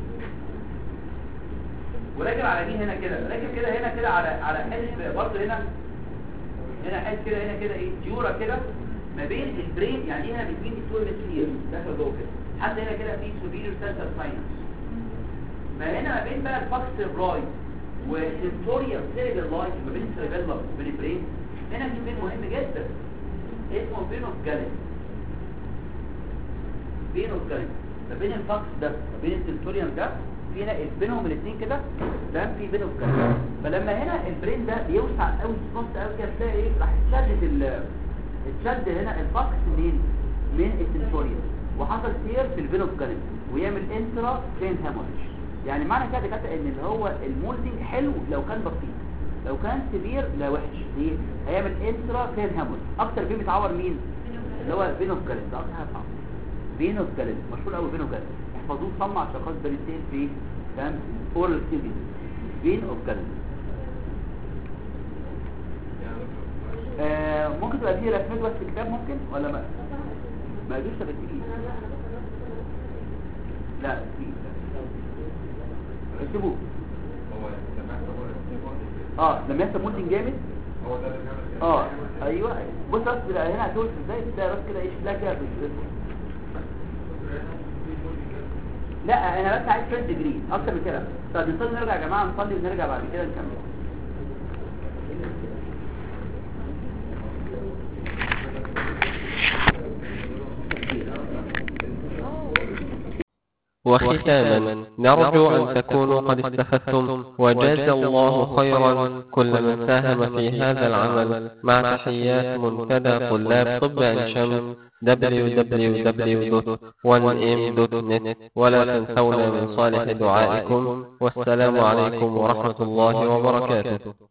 وراكب على مين هنا كده راكب كده هنا كده على على حلف برضه هنا هنا حلف كده هنا كده ايه جوره كده ما بين البرين يعني ايه هنا بين التو هيمسفير داخل جوه كده حتى هنا كده في سوبيريور سنتر ساينس ما هنا ما بين بقى الفاكس ريبرويد والسنتوريال سيريبل لاين ما بين السيريبيلم وبين البرين هنا في بين مهم جدا اسمه بين اوف جالين بين اوف جالين ما بين الفاكس ده ما بين السنتوريال ده في هنا بينهم الاثنين كده ده في بين اوف جالين فلما هنا البرين ده بيوسع قوي نص قوي كده تلاقي ايه راح اتشدد ال اتشد هنا الفاكس منين من السنتوريال وحصل سير في البين اوف جالين ويعمل انترا فين هيموريج يعني معنى كده كده ان اللي هو المولدنج حلو لو كان بسيط لو كان سبير لا وحش ليه هيعمل انترا فين هامول اكتر فين بيتعور مين اللي هو بين اوف جالين ده اكتر حاجه صعبه بين اوف جالين مشهور قوي بين اوف جالين احفظوه صمع عشان خاطر بنتين في فاهم اورال سيبي بين اوف جالين آه ممكن تبقى فيه رسمات بس في الكتاب ممكن ولا ما ما يجوش تبقى لا في اكتبوه اه لما يحصل مولدنج جامد هو ده اللي بيعمل اه ايوه بص بس هنا هتقول ازاي تلاقي راس كده ايش لا كده لا انا بس عايز فرد ديجري اكتر من كده طب نصلي نرجع يا جماعه نصلي ونرجع بعد كده نكمل وختاما نرجو أن تكونوا قد استفدتم وجاز الله خيرا كل من ساهم في هذا العمل مع تحيات منتدى طلاب طب عين شمس www.1m.net ولا تنسونا من صالح دعائكم والسلام عليكم ورحمة الله وبركاته